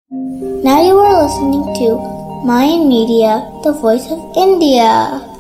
Now you are listening to Mayan Media, the voice of India.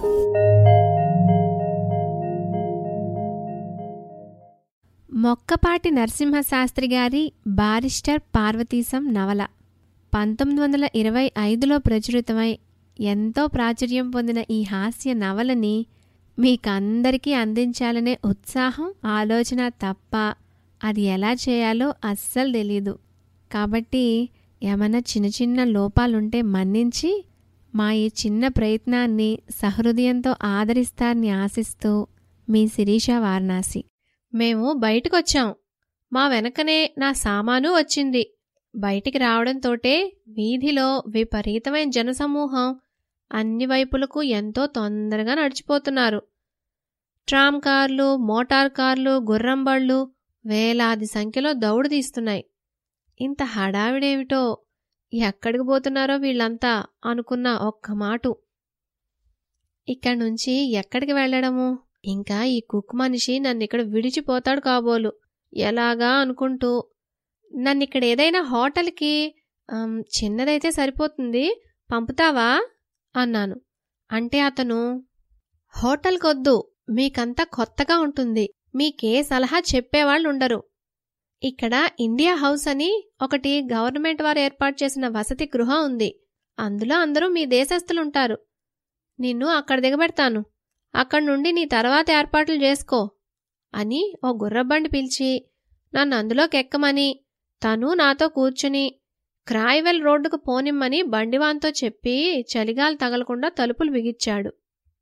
Mokkapati Narasimha Sastry గారి barrister Parvateesam నవల పంతొమ్మిది వందల ఇరవై ఐదులో ప్రచురితమై ఎంతో ప్రాచుర్యం పొందిన ఈ హాస్య నవలని మీకందరికీ అందించాలనే ఉత్సాహం ఆలోచన తప్ప అది ఎలా చేయాలో అస్సలు తెలీదు కాబట్టి ఏమైనా చిన్న చిన్న లోపాలుంటే మన్నించి మా ఈ చిన్న ప్రయత్నాన్ని సహృదయంతో ఆదరిస్తారని ఆశిస్తూ మీ శిరీష వారణాసి మేము బయటకొచ్చాం మా వెనకనే నా సామాను వచ్చింది బయటికి రావడంతోటే వీధిలో విపరీతమైన జనసమూహం అన్ని వైపులకు ఎంతో తొందరగా నడిచిపోతున్నారు ట్రామ్ కార్లు మోటార్ కార్లు గుర్రం బళ్ళు వేలాది సంఖ్యలో దౌడు తీస్తున్నాయి ఇంత హడావిడేమిటో ఎక్కడికి పోతున్నారో వీళ్ళంతా అనుకున్న ఒక్క మాటు ఇక్కడి నుంచి ఎక్కడికి వెళ్ళడము ఇంకా ఈ కుక్ మనిషి నన్ను ఇక్కడ విడిచిపోతాడు కాబోలు ఎలాగా అనుకుంటూ నన్ను ఇక్కడ ఏదైనా హోటల్కి ఆమ్, చిన్నదైతే సరిపోతుంది పంపుతావా అన్నాను అంటే అతను హోటల్కొద్దు మీకంతా కొత్తగా ఉంటుంది మీకే సలహా చెప్పేవాళ్ళు ఉండరు ఇక్కడ ఇండియా హౌస్ అని ఒకటి గవర్నమెంట్ వారు ఏర్పాటు చేసిన వసతి గృహం ఉంది అందులో అందరూ మీ దేశస్థులుంటారు నిన్ను అక్కడ దిగబెడతాను అక్కడి నుండి నీ తర్వాత ఏర్పాట్లు చేసుకో అని ఓ గుర్రబండి పిలిచి నన్ను అందులోకి ఎక్కమని తను నాతో కూర్చుని క్రాయివెల్ రోడ్డుకు పోనిమ్మని బండివాన్తో చెప్పి చలిగాలి తగలకుండా తలుపులు బిగిచ్చాడు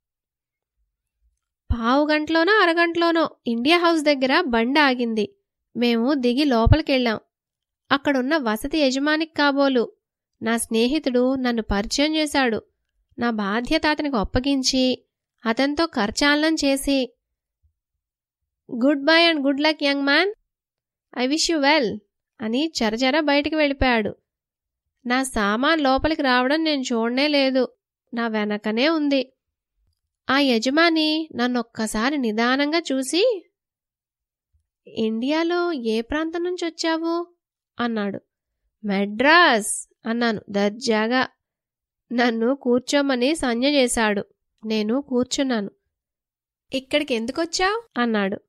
పావు గంటలోనో అరగంటలోనో ఇండియా హౌస్ దగ్గర బండి ఆగింది మేము దిగి లోపలికెళ్ళాం అక్కడున్న వసతి యజమానికి కాబోలు నా స్నేహితుడు నన్ను పరిచయం చేశాడు నా బాధ్యత అతనికి అప్పగించి అతనితో కర్చాలనం చేసి good bye and good luck young man I wish you well అని చరచర బయటికి వెళ్ళిపోయాడు నా సామాన్ లోపలికి రావడం నేను చూడనే లేదు నా వెనకనే ఉంది ఆ యజమాని నన్నొక్కసారి నిదానంగా చూసి ఇండియాలో ఏ ప్రాంతం నుంచి వచ్చావు అన్నాడు మెడ్రాస్ అన్నాను దర్జాగా నన్ను కూర్చోమని సంజ్ఞ చేశాడు నేను కూర్చున్నాను ఇక్కడికి ఎందుకొచ్చావు అన్నాడు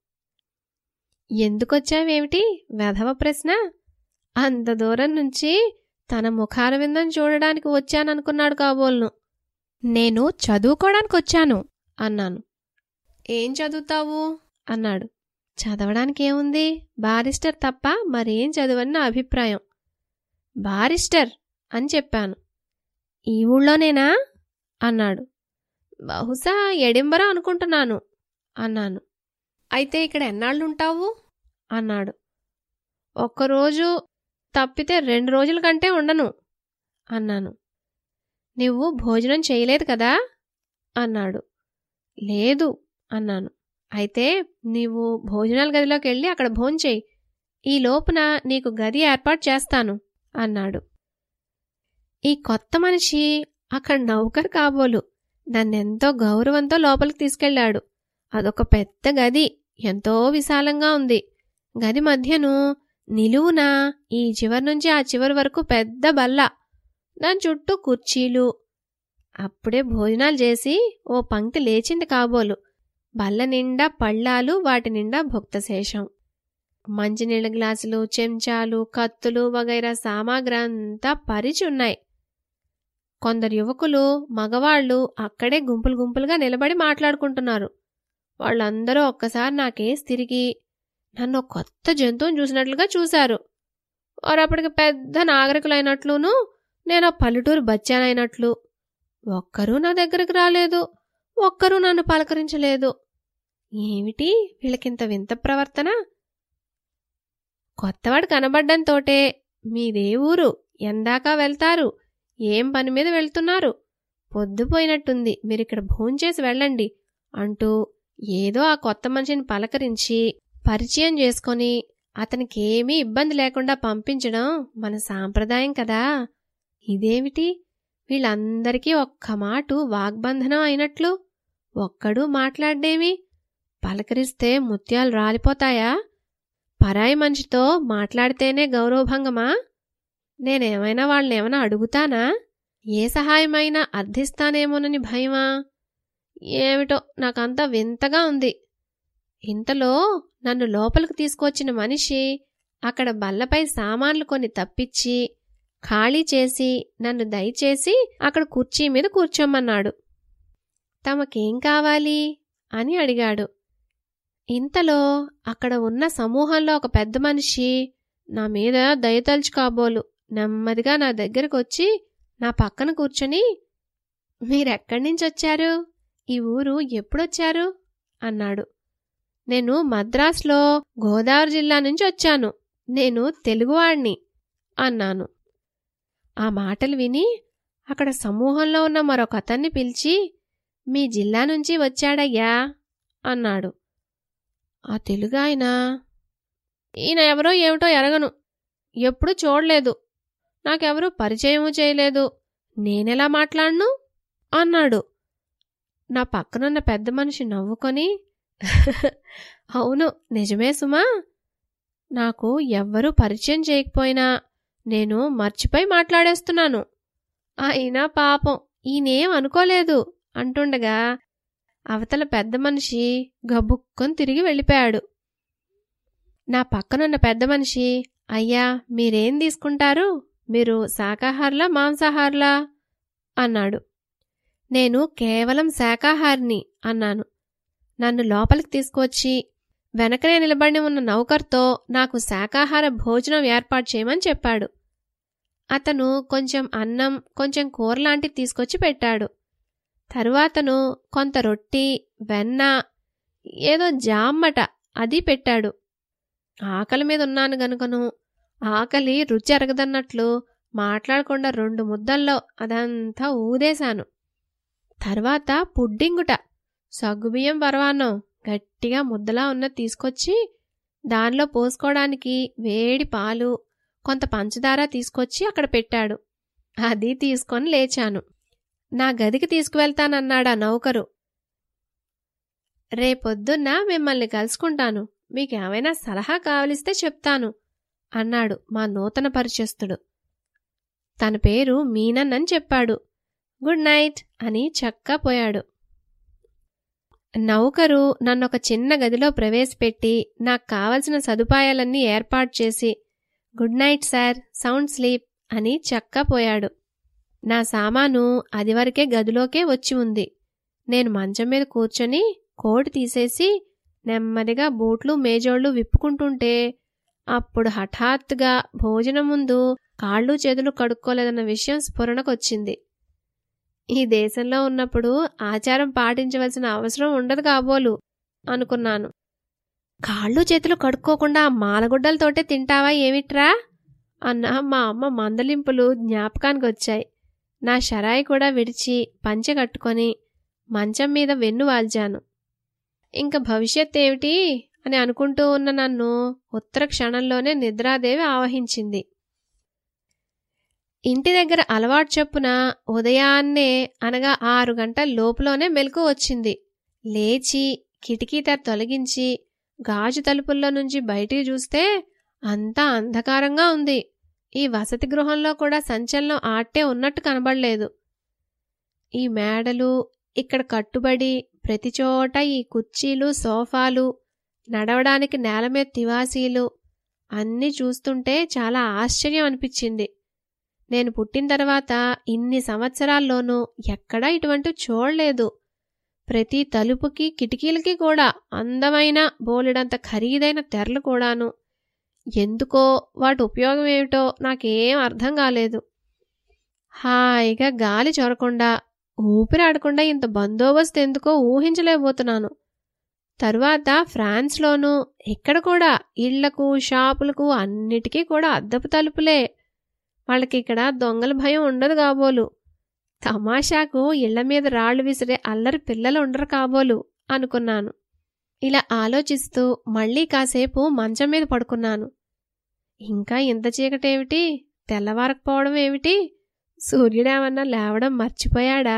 ఎందుకొచ్చావేమిటి వెధవ ప్రశ్న అంత దూరం నుంచి తన ముఖార విందం చూడడానికి వచ్చాననుకున్నాడు కాబోలును నేను చదువుకోవడానికి వచ్చాను అన్నాను ఏం చదువుతావు అన్నాడు చదవడానికి ఏముంది బారిస్టర్ తప్ప మరేం చదవని నా అభిప్రాయం బారిస్టర్ అని చెప్పాను ఈ ఊళ్ళోనేనా అన్నాడు బహుశా ఎడింబరా అనుకుంటున్నాను అన్నాను అయితే ఇక్కడ ఎన్నాళ్ళుంటావు అన్నాడు ఒక్కరోజు తప్పితే రెండు రోజుల కంటే ఉండను అన్నాను నువ్వు భోజనం చేయలేదు కదా అన్నాడు లేదు అన్నాను అయితే నీవు భోజనాల గదిలోకి వెళ్ళి అక్కడ భోంచేయి ఈ లోపున నీకు గది ఏర్పాటు చేస్తాను అన్నాడు ఈ కొత్త మనిషి అక్కడ నౌకర్ కాబోలు నన్నెంతో గౌరవంతో లోపలికి తీసుకెళ్ళాడు అదొక పెద్ద గది ఎంతో విశాలంగా ఉంది గది మధ్యను నిలువున ఈ చివరి నుంచి ఆ చివరి వరకు పెద్ద బల్ల దాని చుట్టూ కుర్చీలు అప్పుడే భోజనాలు చేసి ఓ పంక్తి లేచింది కాబోలు బల్ల నిండా పళ్ళాలు వాటి నిండా భుక్తశేషం మంచినీళ్ళ గ్లాసులు చెంచాలు కత్తులు వగైరా సామాగ్రి అంతా పరిచి ఉన్నాయి కొందరు యువకులు మగవాళ్ళు అక్కడే గుంపులు గుంపులుగా నిలబడి మాట్లాడుకుంటున్నారు వాళ్ళందరూ ఒక్కసారి నాకేసి తిరిగి నన్ను ఒక కొత్త జంతువుని చూసినట్లుగా చూశారు వారప్పటికి పెద్ద నాగరికులైనట్లును నేను ఆ పల్లెటూరు బచ్చానైనట్లు ఒక్కరూ నా దగ్గరికి రాలేదు ఒక్కరూ నన్ను పలకరించలేదు ఏమిటి వీళ్ళకింత వింత ప్రవర్తన కొత్తవాడు కనబడ్డంతోటే మీదే ఊరు ఎందాకా వెళ్తారు ఏం పని మీద వెళ్తున్నారు పొద్దుపోయినట్టుంది మీరిక్కడ భోంచేసి వెళ్ళండి అంటూ ఏదో ఆ కొత్త మనిషిని పలకరించి పరిచయం చేసుకొని అతనికి ఏమీ ఇబ్బంది లేకుండా పంపించడం మన సాంప్రదాయం కదా ఇదేమిటి వీళ్ళందరికీ ఒక్క మాటు వాగ్బంధనం అయినట్లు ఒక్కడూ మాట్లాడేమి పలకరిస్తే ముత్యాలు రాలిపోతాయా పరాయి మనిషితో మాట్లాడితేనే గౌరవభంగమా నేనేమైనా వాళ్ళని ఏమైనా అడుగుతానా ఏ సహాయమైనా అర్థిస్తానేమోనని భయమా ఏమిటో నాకంతా వింతగా ఉంది ఇంతలో నన్ను లోపలికి తీసుకొచ్చిన మనిషి అక్కడ బల్లపై సామాన్లు కొన్ని తప్పిచ్చి ఖాళీ చేసి నన్ను దయచేసి అక్కడ కుర్చీ మీద కూర్చోమన్నాడు తమకేం కావాలి అని అడిగాడు ఇంతలో అక్కడ ఉన్న సమూహంలో ఒక పెద్ద మనిషి నా మీద దయతలుచు కాబోలు నెమ్మదిగా నా దగ్గరకు వచ్చి నా పక్కన కూర్చొని మీరెక్కడి నుంచి వచ్చారు ఈ ఊరు ఎప్పుడొచ్చారు అన్నాడు నేను మద్రాసులో గోదావరి జిల్లా నుంచి వచ్చాను నేను తెలుగువాణ్ణి అన్నాను ఆ మాటలు విని అక్కడ సమూహంలో ఉన్న మరొక అతన్ని పిలిచి మీ జిల్లా నుంచి వచ్చాడయ్యా అన్నాడు ఆ తెలుగాయన ఈయన ఎవరో ఏమిటో ఎరగను ఎప్పుడు చూడలేదు నాకెవరూ పరిచయము చేయలేదు నేనెలా మాట్లాడను అన్నాడు నా పక్కనున్న పెద్ద మనిషి నవ్వుకొని అవును నిజమే సుమా నాకు ఎవ్వరూ పరిచయం చేయకపోయినా నేను మర్చిపోయి మాట్లాడేస్తున్నాను అయినా పాపం ఈయనేం అనుకోలేదు అంటుండగా అవతల పెద్ద మనిషి గబుక్కొని తిరిగి వెళ్ళిపోయాడు నా పక్కనున్న పెద్ద మనిషి అయ్యా మీరేం తీసుకుంటారు మీరు శాకాహారులా మాంసాహారులా అన్నాడు నేను కేవలం శాకాహారిని అన్నాను నన్ను లోపలికి తీసుకువచ్చి వెనకనే నిలబడి ఉన్న నౌకర్తో నాకు శాకాహార భోజనం ఏర్పాటు చేయమని చెప్పాడు అతను కొంచెం అన్నం కొంచెం కూరలాంటివి తీసుకొచ్చి పెట్టాడు తరువాతను కొంత రొట్టి వెన్న ఏదో జామ్మట అది పెట్టాడు ఆకలి మీద ఉన్నాను గనుకను ఆకలి రుచి అరగదన్నట్లు మాట్లాడకుండా రెండు ముద్దల్లో అదంతా ఊదేశాను తర్వాత పుడ్డింగుట సగ్గుబియ్యం పరవాన్నం గట్టిగా ముద్దలా ఉన్నది తీసుకొచ్చి దానిలో పోసుకోవడానికి వేడి పాలు కొంత పంచదార తీసుకొచ్చి అక్కడ పెట్టాడు అది తీసుకొని లేచాను నా గదికి తీసుకువెళ్తానన్నాడా నౌకరు రేపొద్దున్న మిమ్మల్ని కలుసుకుంటాను మీకేమైనా సలహా కావలిస్తే చెప్తాను అన్నాడు మా నూతన పరిచస్తుడు తన పేరు మీనన్ అని చెప్పాడు గుడ్ నైట్ అని చక్కా పోయాడు నౌకరు నన్నొక చిన్న గదిలో ప్రవేశపెట్టి నాకు కావలసిన సదుపాయాలన్నీ ఏర్పాటు చేసి good night sir sound sleep అని చక్కా పోయాడు నా సామాను అదివరకే గదిలోకే వచ్చి ఉంది నేను మంచం మీద కూర్చొని కోటు తీసేసి నెమ్మదిగా బూట్లు మేజోళ్లు విప్పుకుంటుంటే అప్పుడు హఠాత్తుగా భోజనం ముందు కాళ్ళు చేతులు కడుక్కోలేదన్న విషయం స్ఫురణకొచ్చింది ఈ దేశంలో ఉన్నప్పుడు ఆచారం పాటించవలసిన అవసరం ఉండదు కాబోలు అనుకున్నాను కాళ్ళు చేతులు కడుక్కోకుండా ఆ మాలగుడ్డలతోటే తింటావా ఏమిట్రా అన్న మా అమ్మ మందలింపులు జ్ఞాపకానికి వచ్చాయి నా షరాయి కూడా విడిచి పంచె కట్టుకొని మంచం మీద వెన్ను వాల్చాను ఇంక భవిష్యత్ ఏమిటి అని అనుకుంటూ ఉన్న నన్ను ఉత్తర క్షణంలోనే నిద్రాదేవి ఆవహించింది ఇంటి దగ్గర అలవాటు చొప్పున ఉదయాన్నే అనగా ఆరు గంటల లోపులోనే మెలకు వచ్చింది లేచి కిటికీ తెర తొలగించి గాజు తలుపుల్లో నుంచి బయటికి చూస్తే అంతా అంధకారంగా ఉంది ఈ వసతి గృహంలో కూడా సంచలనం ఆట్టే ఉన్నట్టు కనబడలేదు ఈ మేడలు ఇక్కడ కట్టుబడి ప్రతిచోట ఈ కుర్చీలు సోఫాలు నడవడానికి నేల మీద తివాసీలు అన్నీ చూస్తుంటే చాలా ఆశ్చర్యం అనిపించింది నేను పుట్టిన తర్వాత ఇన్ని సంవత్సరాల్లోనూ ఎక్కడా ఇటువంటి చూడలేదు ప్రతి తలుపుకి కిటికీలకి కూడా అందమైన బోలెడంత ఖరీదైన తెరలు కూడాను ఎందుకో వాటి ఉపయోగం ఏమిటో నాకేం అర్థం కాలేదు హాయిగా గాలి చొరకుండా ఊపిరాడకుండా ఇంత బందోబస్తు ఎందుకో ఊహించలేకపోతున్నాను తరువాత ఫ్రాన్స్లోనూ ఇక్కడ కూడా ఇళ్లకు షాపులకు అన్నిటికీ కూడా అద్దపు తలుపులే వాళ్ళకి ఇక్కడ దొంగల భయం ఉండదు కాబోలు తమాషాకు ఇళ్ల మీద రాళ్లు విసిరే అల్లరి పిల్లలు ఉండరు కాబోలు అనుకున్నాను ఇలా ఆలోచిస్తూ మళ్ళీ కాసేపు మంచం మీద పడుకున్నాను ఇంకా ఇంత చీకటేమిటి తెల్లవారకపోవడం ఏమిటి సూర్యుడేమన్నా లేవడం మర్చిపోయాడా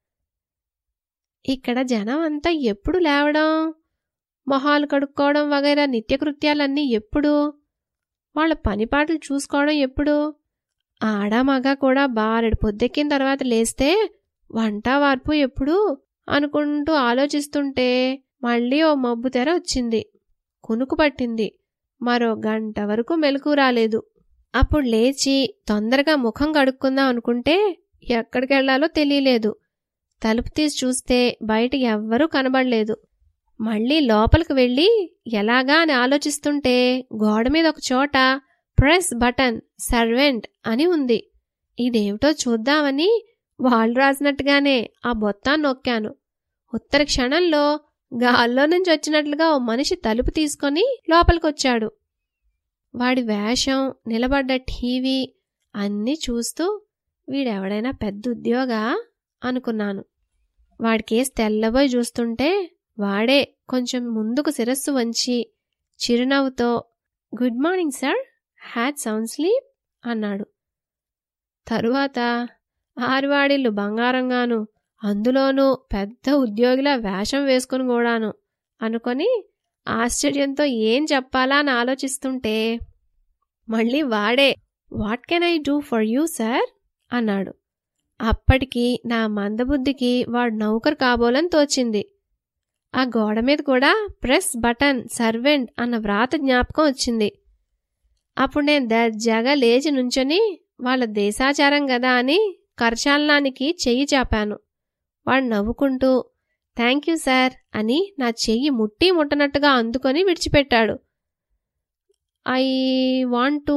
ఇక్కడ జనం అంతా ఎప్పుడు లేవడం మొహాలు కడుక్కోవడం వగైరా నిత్యకృత్యాలన్నీ ఎప్పుడు వాళ్ళ పనిపాట్లు చూసుకోవడం ఎప్పుడు ఆడ మగ కూడా బారెడు పొద్దెక్కిన తర్వాత లేస్తే వంట వార్పు ఎప్పుడు అనుకుంటూ ఆలోచిస్తుంటే మళ్ళీ ఓ మబ్బు తెర వచ్చింది కునుకు పట్టింది మరో గంట వరకు మెలకు రాలేదు అప్పుడు లేచి తొందరగా ముఖం కడుక్కుందాం అనుకుంటే ఎక్కడికెళ్లాలో తెలియలేదు తలుపు తీసి చూస్తే బయట ఎవ్వరూ కనబడలేదు మళ్ళీ లోపలికి వెళ్ళి ఎలాగా అని ఆలోచిస్తుంటే గోడ మీద ఒక చోట ప్రెస్ బటన్ సర్వెంట్ అని ఉంది ఇదేమిటో చూద్దామని వాళ్ళు రాసినట్టుగానే ఆ బొత్తాన్ని నొక్కాను ఉత్తర క్షణంలో గాల్లో నుంచి వచ్చినట్లుగా ఓ మనిషి తలుపు తీసుకొని లోపలికొచ్చాడు వాడి వేషం నిలబడ్డ టీవీ అన్నీ చూస్తూ వీడెవడైనా పెద్ద ఉద్యోగా అనుకున్నాను వాడి కేసు తెల్లబోయి చూస్తుంటే వాడే కొంచెం ముందుకు శిరస్సు వంచి చిరునవ్వుతో good morning sir had sound sleep అన్నాడు తరువాత ఆరువాడిల్లు బంగారంగాను అందులోనూ పెద్ద ఉద్యోగిలా వేషం వేసుకుని కూడాను అనుకొని ఆశ్చర్యంతో ఏం చెప్పాలా అని ఆలోచిస్తుంటే మళ్ళీ వాడే what can I do for you sir అన్నాడు అప్పటికి నా మందబుద్ధికి వాడు నౌకరు కాబోలని తోచింది ఆ గోడ మీద కూడా ప్రెస్ బటన్ సర్వెంట్ అన్న వ్రాత జ్ఞాపకం వచ్చింది అప్పుడు నేను దర్జాగా లేచి నుంచొని వాళ్ళ దేశాచారం గదా అని కరచాలనానికి చెయ్యి చాపాను వాడు నవ్వుకుంటూ థ్యాంక్ యూ సార్ అని నా చెయ్యి ముట్టి ముట్టనట్టుగా అందుకొని విడిచిపెట్టాడు I want to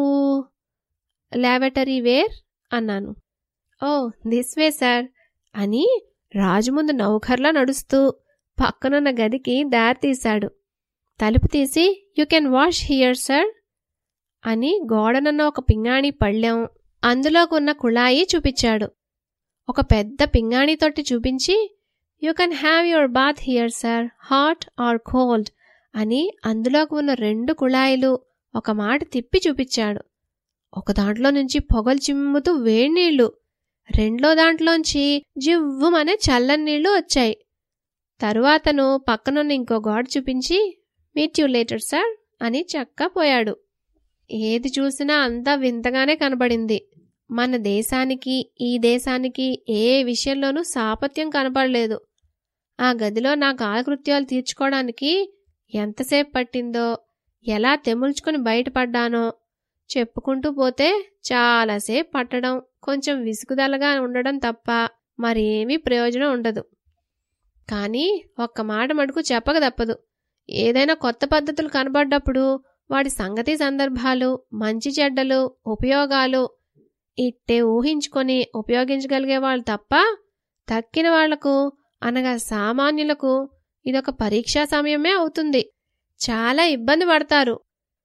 lavatory where అన్నాను ఓ దిస్ వే సార్ అని రాజు ముందు నౌకర్లా నడుస్తూ పక్కనున్న గదికి దారి తీశాడు తలుపు తీసి you can wash here sir అని గోడనన్న ఒక పింగాణి పళ్ళెం అందులోకి ఉన్న కుళాయి చూపించాడు ఒక పెద్ద పింగాణి తొట్టి చూపించి you can have your bath here sir hot or cold అని అందులోకి ఉన్న రెండు కుళాయిలు ఒక మాట తిప్పి చూపించాడు ఒక దాంట్లో నుంచి పొగలు చిమ్ముతూ వేడి నీళ్లు రెండో దాంట్లోంచి జివ్వుమనే చల్లని నీళ్లు వచ్చాయి తరువాతను పక్కనున్న ఇంకో గోడ చూపించి మీట్ యూ లేటర్ సార్ అని చక్కా పోయాడు ఏది చూసినా అంతా వింతగానే కనబడింది మన దేశానికి ఈ దేశానికి ఏ విషయంలోనూ సాపత్యం కనపడలేదు ఆ గదిలో నా కాలకృత్యాలు తీర్చుకోవడానికి ఎంతసేపు పట్టిందో ఎలా తెముల్చుకొని బయటపడ్డానో చెప్పుకుంటూ పోతే చాలాసేపు పట్టడం కొంచెం విసుగుదలగా ఉండడం తప్ప మరేమీ ప్రయోజనం ఉండదు కానీ ఒక్క మాట మటుకు చెప్పక తప్పదు ఏదైనా కొత్త పద్ధతులు కనబడ్డప్పుడు వాటి సంగతి సందర్భాలు మంచి చెడ్డలు ఉపయోగాలు ఇట్టే ఊహించుకొని ఉపయోగించగలిగే వాళ్ళు తప్ప తక్కిన వాళ్లకు అనగా సామాన్యులకు ఇదొక పరీక్షా సమయమే అవుతుంది చాలా ఇబ్బంది పడతారు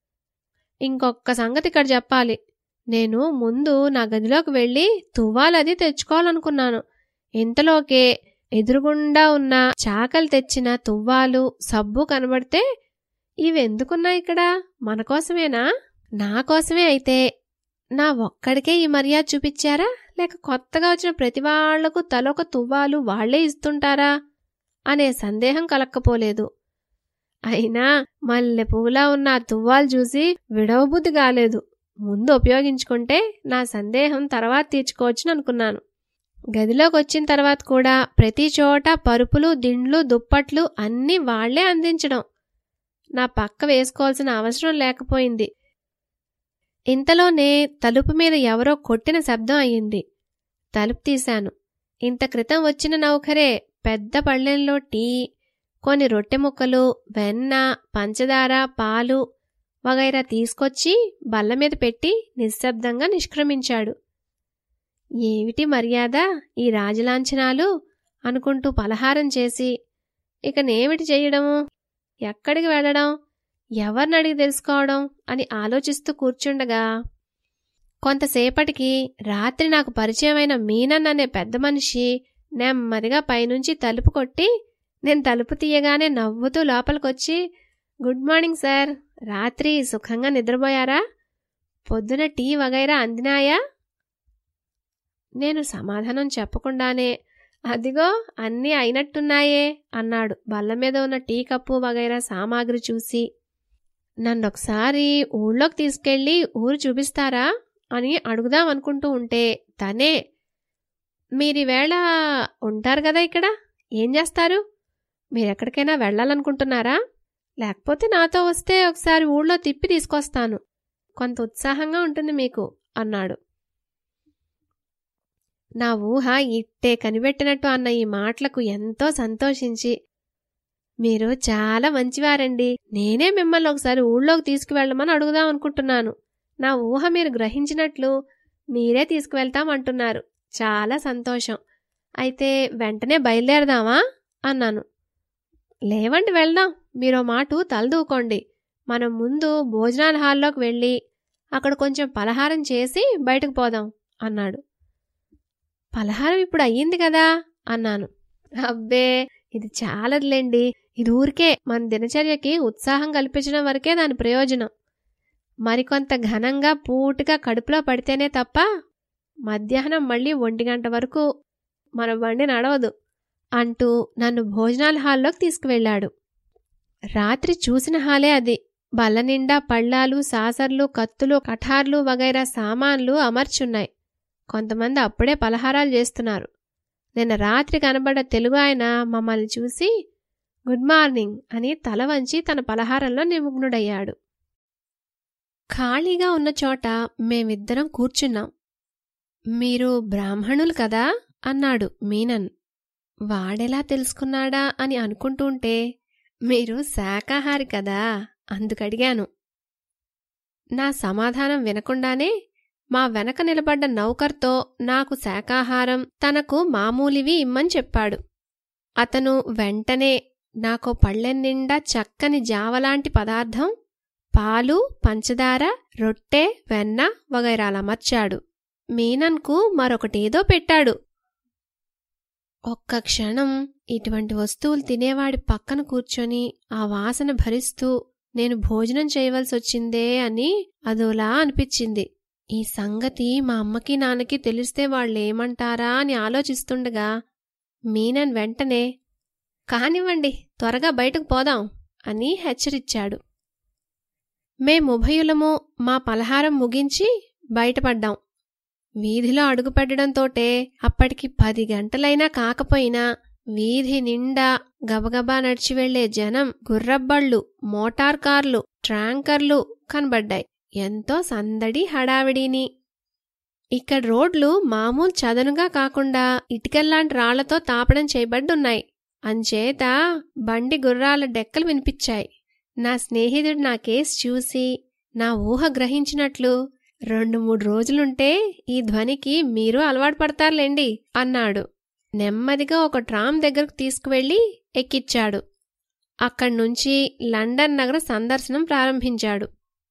ఇంకొక సంగతి ఇక్కడ చెప్పాలి నేను ముందు నా గదిలోకి వెళ్ళి తువ్వాలది తెచ్చుకోవాలనుకున్నాను ఇంతలోకే ఎదురుగుండా ఉన్న చాకలి తెచ్చిన తువ్వాలు సబ్బు కనబడితే ఇవెందుకున్నాయి ఇక్కడ మన కోసమేనా నా కోసమే అయితే నా ఒక్కడికే ఈ మర్యాద చూపించారా లేక కొత్తగా వచ్చిన ప్రతి వాళ్లకు తలొక తువ్వాలు వాళ్లే ఇస్తుంటారా అనే సందేహం కలక్కపోలేదు అయినా మల్లె పువ్వులా ఉన్న ఆ తువ్వాలు చూసి విడవబుద్ధి కాలేదు ముందు ఉపయోగించుకుంటే నా సందేహం తర్వాత తీర్చుకోవచ్చని అనుకున్నాను గదిలోకి వచ్చిన తర్వాత కూడా ప్రతి చోట పరుపులు దిండ్లు దుప్పట్లు అన్నీ వాళ్లే అందించడం నా పక్క వేసుకోవాల్సిన అవసరం లేకపోయింది ఇంతలోనే తలుపు మీద ఎవరో కొట్టిన శబ్దం అయ్యింది తలుపు తీశాను ఇంత క్రితం వచ్చిన నౌకరే పెద్ద పళ్ళెంలో టీ కొన్ని రొట్టె ముక్కలు వెన్న పంచదార పాలు వగైరా తీసుకొచ్చి బల్ల మీద పెట్టి నిశ్శబ్దంగా నిష్క్రమించాడు ఏమిటి మర్యాద ఈ రాజలాంఛనాలు అనుకుంటూ పలహారం చేసి ఇక నేమిటి చెయ్యడము ఎక్కడికి వెళ్ళడం ఎవరిని అడిగి తెలుసుకోవడం అని ఆలోచిస్తూ కూర్చుండగా కొంతసేపటికి రాత్రి నాకు పరిచయమైన మీనన్ అనే పెద్ద మనిషి నెమ్మదిగా పైనుంచి తలుపు కొట్టి నేను తలుపు తీయగానే నవ్వుతూ లోపలికొచ్చి గుడ్ మార్నింగ్ సార్ రాత్రి సుఖంగా నిద్రపోయారా పొద్దున టీ వగైరా అందినాయా నేను సమాధానం చెప్పకుండానే అదిగో అన్నీ అయినట్టున్నాయే అన్నాడు బల్ల మీద ఉన్న టీ కప్పు వగైరా సామాగ్రి చూసి నన్నొకసారి ఊళ్ళోకి తీసుకెళ్ళి ఊరు చూపిస్తారా అని అడుగుదాం అనుకుంటూ ఉంటే తనే మీరీవేళ ఉంటారు కదా ఇక్కడ ఏం చేస్తారు మీరెక్కడికైనా వెళ్ళాలనుకుంటున్నారా లేకపోతే నాతో వస్తే ఒకసారి ఊళ్ళో తిప్పి తీసుకొస్తాను కొంత ఉత్సాహంగా ఉంటుంది మీకు అన్నాడు నా ఊహ ఇట్టే కనిపెట్టినట్టు అన్న ఈ మాటలకు ఎంతో సంతోషించి మీరు చాలా మంచివారండి నేనే మిమ్మల్ని ఒకసారి ఊళ్ళోకి తీసుకువెళ్ళమని అడుగుదాం అనుకుంటున్నాను నా ఊహ మీరు గ్రహించినట్లు మీరే తీసుకువెళ్తామంటున్నారు చాలా సంతోషం అయితే వెంటనే బయలుదేరదామా అన్నాను లేవండి వెళ్దాం మీరో మాటు తలదూకోండి మనం ముందు భోజనాల హాల్లోకి వెళ్ళి అక్కడ కొంచెం పలహారం చేసి బయటకు పోదాం అన్నాడు పలహారం ఇప్పుడు అయ్యింది కదా అన్నాను అబ్బే ఇది చాలదులేండి ఇది ఊరికే మన దినచర్యకి ఉత్సాహం కల్పించడం వరకే దాని ప్రయోజనం మరికొంత ఘనంగా పూటుగా కడుపులో పడితేనే తప్ప మధ్యాహ్నం మళ్ళీ ఒంటి గంట వరకు మన బండి నడవదు అంటూ నన్ను భోజనాల హాల్లోకి తీసుకువెళ్ళాడు రాత్రి చూసిన హాలే అది బల్ల నిండా పళ్ళాలు సాసర్లు కత్తులు కఠార్లు వగైరా సామాన్లు అమర్చున్నాయి కొంతమంది అప్పుడే పలహారాలు చేస్తున్నారు నిన్న రాత్రి కనబడ్డ తెలుగు ఆయన మమ్మల్ని చూసి గుడ్ మార్నింగ్ అని తల వంచి తన పలహారంలో నిమగ్నుడయ్యాడు ఖాళీగా ఉన్న చోట మేమిద్దరం కూర్చున్నాం మీరు బ్రాహ్మణులు కదా అన్నాడు మీనన్ వాడెలా తెలుసుకున్నాడా అని అనుకుంటుంటే మీరు శాకాహారి కదా అందుకడిగాను నా సమాధానం వినకుండానే మా వెనక నిలబడ్డ నౌకర్తో నాకు శాకాహారం తనకు మామూలివి ఇమ్మని చెప్పాడు అతను వెంటనే నాకో పళ్ళెం నిండా చక్కని జావలాంటి పదార్థం పాలు పంచదార రొట్టె వెన్న వగైరాలమర్చాడు మీనన్కు మరొకటేదో పెట్టాడు ఒక్క క్షణం ఇటువంటి వస్తువులు తినేవాడి పక్కన కూర్చొని ఆ వాసన భరిస్తూ నేను భోజనం చేయవలసొచ్చిందే అని అదోలా అనిపించింది ఈ సంగతి మా అమ్మకి నాన్నకి తెలిస్తే వాళ్ళేమంటారా అని ఆలోచిస్తుండగా మీనన్ వెంటనే కానివ్వండి త్వరగా బయటకు పోదాం అని హెచ్చరిచ్చాడు మేముభయులము మా పలహారం ముగించి బయటపడ్డాం వీధిలో అడుగుపెట్టడంతోటే అప్పటికి పది గంటలైనా కాకపోయినా వీధి నిండా గబగబా నడిచి వెళ్లే జనం గుర్రబ్బళ్ళు మోటార్ కార్లు ట్రాంకర్లు కనబడ్డాయి ఎంతో సందడి హడావిడిని ఇక్కడ రోడ్లు మామూలు చదనుగా కాకుండా ఇటుకల్లాంటి రాళ్లతో తాపడం చేయబడ్డున్నాయి అంచేత బండి గుర్రాల డెక్కలు వినిపించాయి నా స్నేహితుడు నా కేసు చూసి నా ఊహ గ్రహించినట్లు రెండు మూడు రోజులుంటే ఈ ధ్వనికి మీరు అలవాటు పడతారులేండి అన్నాడు నెమ్మదిగా ఒక ట్రామ్ దగ్గరకు తీసుకువెళ్లి ఎక్కిచ్చాడు అక్కడ్నుంచి లండన్ నగర సందర్శనం ప్రారంభించాడు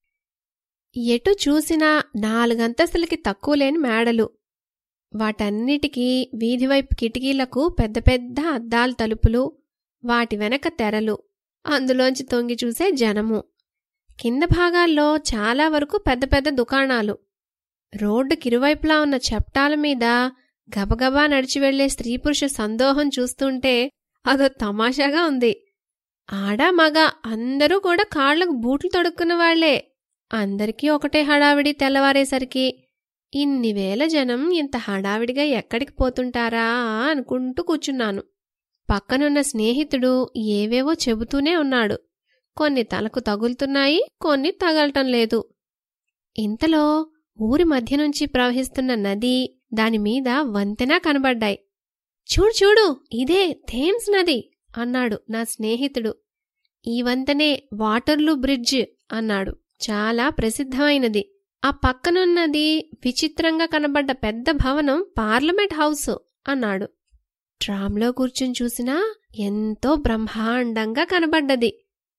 ఎటు చూసినా నాలుగంతస్తులకి తక్కువలేని మేడలు వాటన్నిటికీ వీధివైపు కిటికీలకు పెద్ద పెద్ద అద్దాల తలుపులు వాటి వెనక తెరలు అందులోంచి తొంగి చూసే జనము కింద భాగాల్లో చాలా వరకు పెద్ద పెద్ద దుకాణాలు రోడ్డుకిరువైపులా ఉన్న చెప్టాల మీద గబగబా నడిచి వెళ్లే స్త్రీ పురుష సందోహం చూస్తుంటే అదో తమాషాగా ఉంది ఆడ మగ అందరూ కూడా కాళ్లకు బూట్లు తొడుక్కున్న వాళ్లే అందరికీ ఒకటే హడావిడి తెల్లవారేసరికి ఇన్ని వేల జనం ఇంత హడావిడిగా ఎక్కడికి పోతుంటారా అనుకుంటూ కూర్చున్నాను పక్కనున్న స్నేహితుడు ఏవేవో చెబుతూనే ఉన్నాడు కొన్ని తలకు తగులుతున్నాయి కొన్ని తగలటం లేదు ఇంతలో ఊరి మధ్య నుంచి ప్రవహిస్తున్న నది దానిమీద వంతెన కనబడ్డాయి చూడు చూడు ఇదే థేమ్స్ నది అన్నాడు నా స్నేహితుడు ఈ వంతెనే వాటర్లూ బ్రిడ్జ్ అన్నాడు చాలా ప్రసిద్ధమైనది ఆ పక్కనున్నది విచిత్రంగా కనబడ్డ పెద్ద భవనం పార్లమెంట్ హౌస్ అన్నాడు ట్రామ్లో కూర్చుని చూసినా ఎంతో బ్రహ్మాండంగా కనబడ్డది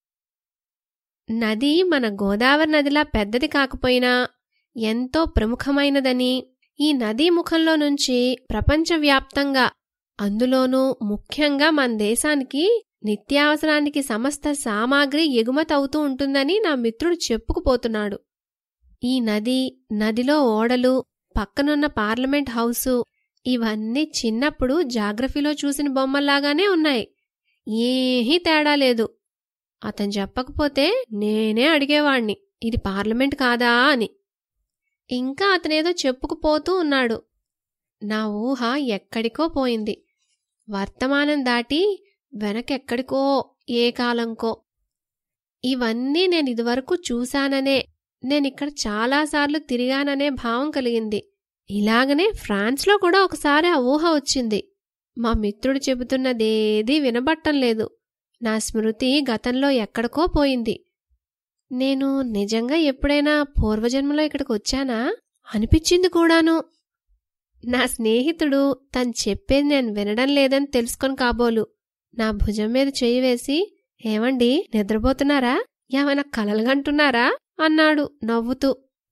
నది మన గోదావరి నదిలా పెద్దది కాకపోయినా ఎంతో ప్రముఖమైనదని ఈ నదీ ముఖంలో నుంచి ప్రపంచవ్యాప్తంగా అందులోనూ ముఖ్యంగా మన దేశానికి నిత్యావసరానికి సమస్త సామాగ్రి ఎగుమతి అవుతూ ఉంటుందని నా మిత్రుడు చెప్పుకుపోతున్నాడు ఈ నది నదిలో ఓడలు పక్కనున్న పార్లమెంట్ హౌసు ఇవన్నీ చిన్నప్పుడు జాగ్రఫీలో చూసిన బొమ్మల్లాగానే ఉన్నాయి ఏహీ తేడా లేదు అతను చెప్పకపోతే నేనే అడిగేవాణ్ణి ఇది పార్లమెంట్ కాదా అని ఇంకా అతనేదో చెప్పుకుపోతూ ఉన్నాడు నా ఊహ ఎక్కడికో పోయింది వర్తమానం దాటి వెనకెక్కడికో ఏ కాలంకో ఇవన్నీ నేను ఇదివరకు చూశాననే నేనిక్కడ చాలాసార్లు తిరిగాననే భావం కలిగింది ఇలాగనే ఫ్రాన్స్లో కూడా ఒకసారి ఆ ఊహ వచ్చింది మా మిత్రుడు చెబుతున్నదేదీ వినబట్టం లేదు నా స్మృతి గతంలో ఎక్కడికో పోయింది నేను నిజంగా ఎప్పుడైనా పూర్వజన్మలో ఇక్కడికి వచ్చానా అనిపించింది కూడాను నా స్నేహితుడు తను చెప్పేది నేను వినడం లేదని తెలుసుకొని కాబోలు నా భుజం మీద చెయ్యి వేసి ఏమండి నిద్రపోతున్నారా ఏమైనా కలలుగంటున్నారా అన్నాడు నవ్వుతూ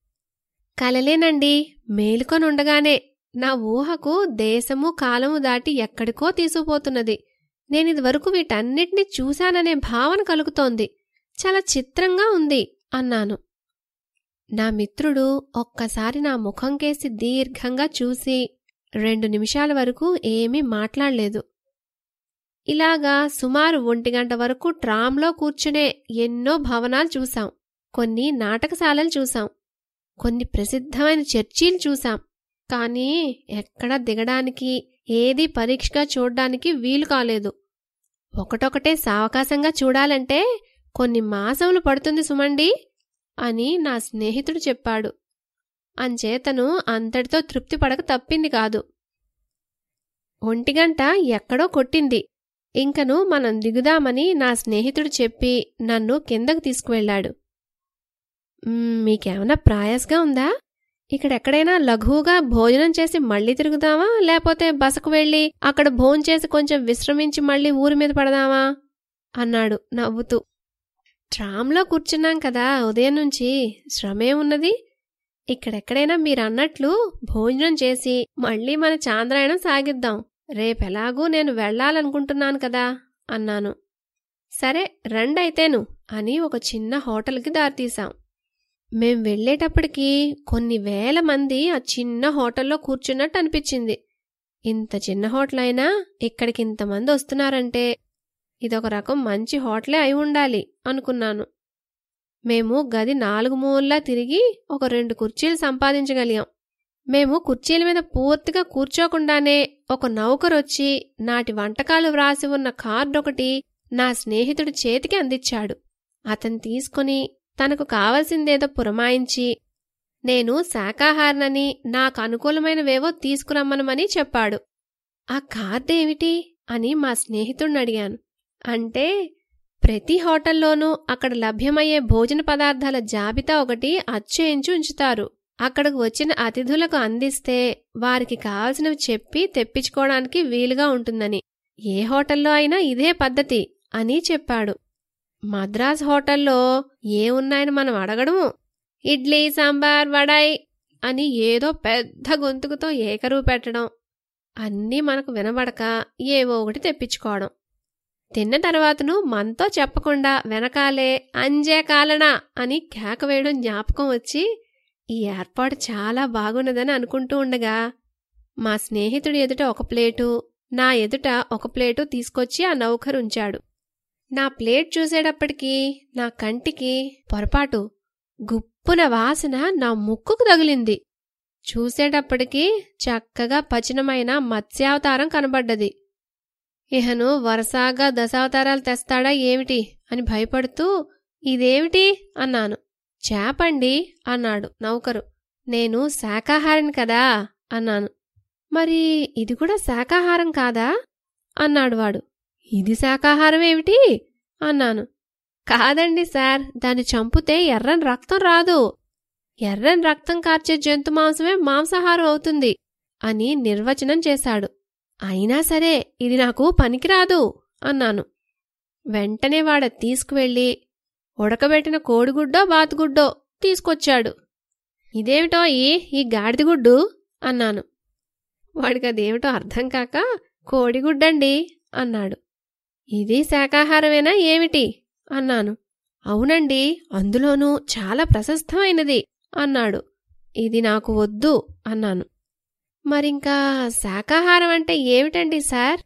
కలలేనండి మేలుకొని ఉండగానే నా ఊహకు దేశము కాలము దాటి ఎక్కడికో తీసుకుపోతున్నది నేనిదివరకు వీటన్నిటినీ చూశాననే భావన కలుగుతోంది చాలా చిత్రంగా ఉంది అన్నాను నా మిత్రుడు ఒక్కసారి నా ముఖం కేసి దీర్ఘంగా చూసి రెండు నిమిషాల వరకు ఏమీ మాట్లాడలేదు ఇలాగా సుమారు ఒంటి గంట వరకు ట్రామ్లో కూర్చునే ఎన్నో భవనాలు చూశాం కొన్ని నాటకశాలలు చూశాం కొన్ని ప్రసిద్ధమైన చర్చీలు చూశాం కానీ ఎక్కడ దిగడానికి ఏది పరీక్షగా చూడ్డానికి వీలు కాలేదు ఒకటొకటే సావకాశంగా చూడాలంటే కొన్ని మాసములు పడుతుంది సుమండి అని నా స్నేహితుడు చెప్పాడు అంచేతను అంతటితో తృప్తి పడక తప్పింది కాదు ఒంటిగంట ఎక్కడో కొట్టింది ఇంకను మనం దిగుదామని నా స్నేహితుడు చెప్పి నన్ను కిందకు తీసుకువెళ్ళాడు "మ్మ్, మీకేమైనా ప్రయాసగా ఉందా ఇక్కడెక్కడైనా లఘువుగా భోజనం చేసి మళ్ళీ తిరుగుదామా లేకపోతే బసకు వెళ్ళి అక్కడ భోంచేసి కొంచెం విశ్రమించి మళ్ళీ ఊరి మీద పడదామా అన్నాడు నవ్వుతూ ట్రామ్లో కూర్చున్నాం కదా ఉదయం నుంచి శ్రమే ఉన్నది ఇక్కడెక్కడైనా మీరన్నట్లు భోజనం చేసి మళ్ళీ మన చాంద్రాయణం సాగిద్దాం రేపెలాగూ నేను వెళ్ళాలనుకుంటున్నాను కదా అన్నాను సరే రండైతేను అని ఒక చిన్న హోటల్కి దారితీశాం మేం వెళ్ళేటప్పటికి కొన్ని వేల మంది ఆ చిన్న హోటల్లో కూర్చున్నట్టు అనిపించింది ఇంత చిన్న హోటల్ అయినా ఇక్కడికి ఇంతమంది వస్తున్నారంటే ఇదొక రకం మంచి హోటలే అయి ఉండాలి అనుకున్నాను మేము గది నాలుగు మూలలా తిరిగి ఒక రెండు కుర్చీలు సంపాదించగలిగాం మేము కుర్చీల మీద పూర్తిగా కూర్చోకుండానే ఒక నౌకరొచ్చి నాటి వంటకాలు వ్రాసి ఉన్న కార్డు ఒకటి నా స్నేహితుడి చేతికి అందించాడు అతను తీసుకుని తనకు కావలసిందేదో పురమాయించి నేను శాకాహారనని నాకు అనుకూలమైనవేవో తీసుకురమ్మనమని చెప్పాడు ఆ కార్డు ఏమిటి అని మా స్నేహితుడిని అడిగాను అంటే ప్రతి హోటల్లోనూ అక్కడ లభ్యమయ్యే భోజన పదార్థాల జాబితా ఒకటి అచ్చేయించి ఉంచుతారు అక్కడకు వచ్చిన అతిథులకు అందిస్తే వారికి కావలసినవి చెప్పి తెప్పించుకోవడానికి వీలుగా ఉంటుందని ఏ హోటల్లో అయినా ఇదే పద్ధతి అని చెప్పాడు మద్రాస్ హోటల్లో ఏ ఉన్నాయని మనం అడగడము ఇడ్లీ సాంబార్ వడాయ్ అని ఏదో పెద్ద గొంతుకుతో ఏకరువు పెట్టడం అన్నీ మనకు వినబడక ఏవో ఒకటి తెప్పించుకోవడం తిన్న తర్వాతను మనతో చెప్పకుండా వెనకాలే అంజే కాలనా అని కేక వేయడం జ్ఞాపకం వచ్చి ఈ ఏర్పాటు చాలా బాగున్నదని అనుకుంటూ ఉండగా మా స్నేహితుడి ఎదుట ఒక ప్లేటు నా ఎదుట ఒక ప్లేటు తీసుకొచ్చి ఆ నౌకరు ఉంచాడు నా ప్లేట్ చూసేటప్పటికి నా కంటికి పొరపాటు గుప్పున వాసన నా ముక్కుకు తగిలింది చూసేటప్పటికి చక్కగా పచనమైన మత్స్యావతారం కనబడ్డది ఇహను వరసాగా దశావతారాలు తెస్తాడా ఏమిటి అని భయపడుతూ ఇదేమిటి అన్నాను చేపండి అన్నాడు నౌకరు నేను శాకాహారిని కదా అన్నాను మరి ఇది కూడా శాకాహారం కాదా అన్నాడు వాడు ఇది శాకాహారం ఏమిటి అన్నాను కాదండి సార్ దాన్ని చంపితే ఎర్రని రక్తం రాదు ఎర్రని రక్తం కార్చే జంతు మాంసమే మాంసాహారం అవుతుంది అని నిర్వచనం చేశాడు అయినా సరే ఇది నాకు పనికిరాదు అన్నాను వెంటనే వాడ తీసుకువెళ్ళి ఉడకబెట్టిన కోడిగుడ్డో బాతుగుడ్డో తీసుకొచ్చాడు ఇదేమిటో ఈ ఈ గాడిదగుడ్డు అన్నాను వాడికి అదేమిటో అర్థం కాక కోడిగుడ్డండి అన్నాడు ఇది శాకాహారమేనా ఏమిటి అన్నాను అవునండి అందులోనూ చాలా ప్రశస్తమైనది అన్నాడు ఇది నాకు వద్దు అన్నాను మరింకా శాకాహారం అంటే ఏమిటండి సార్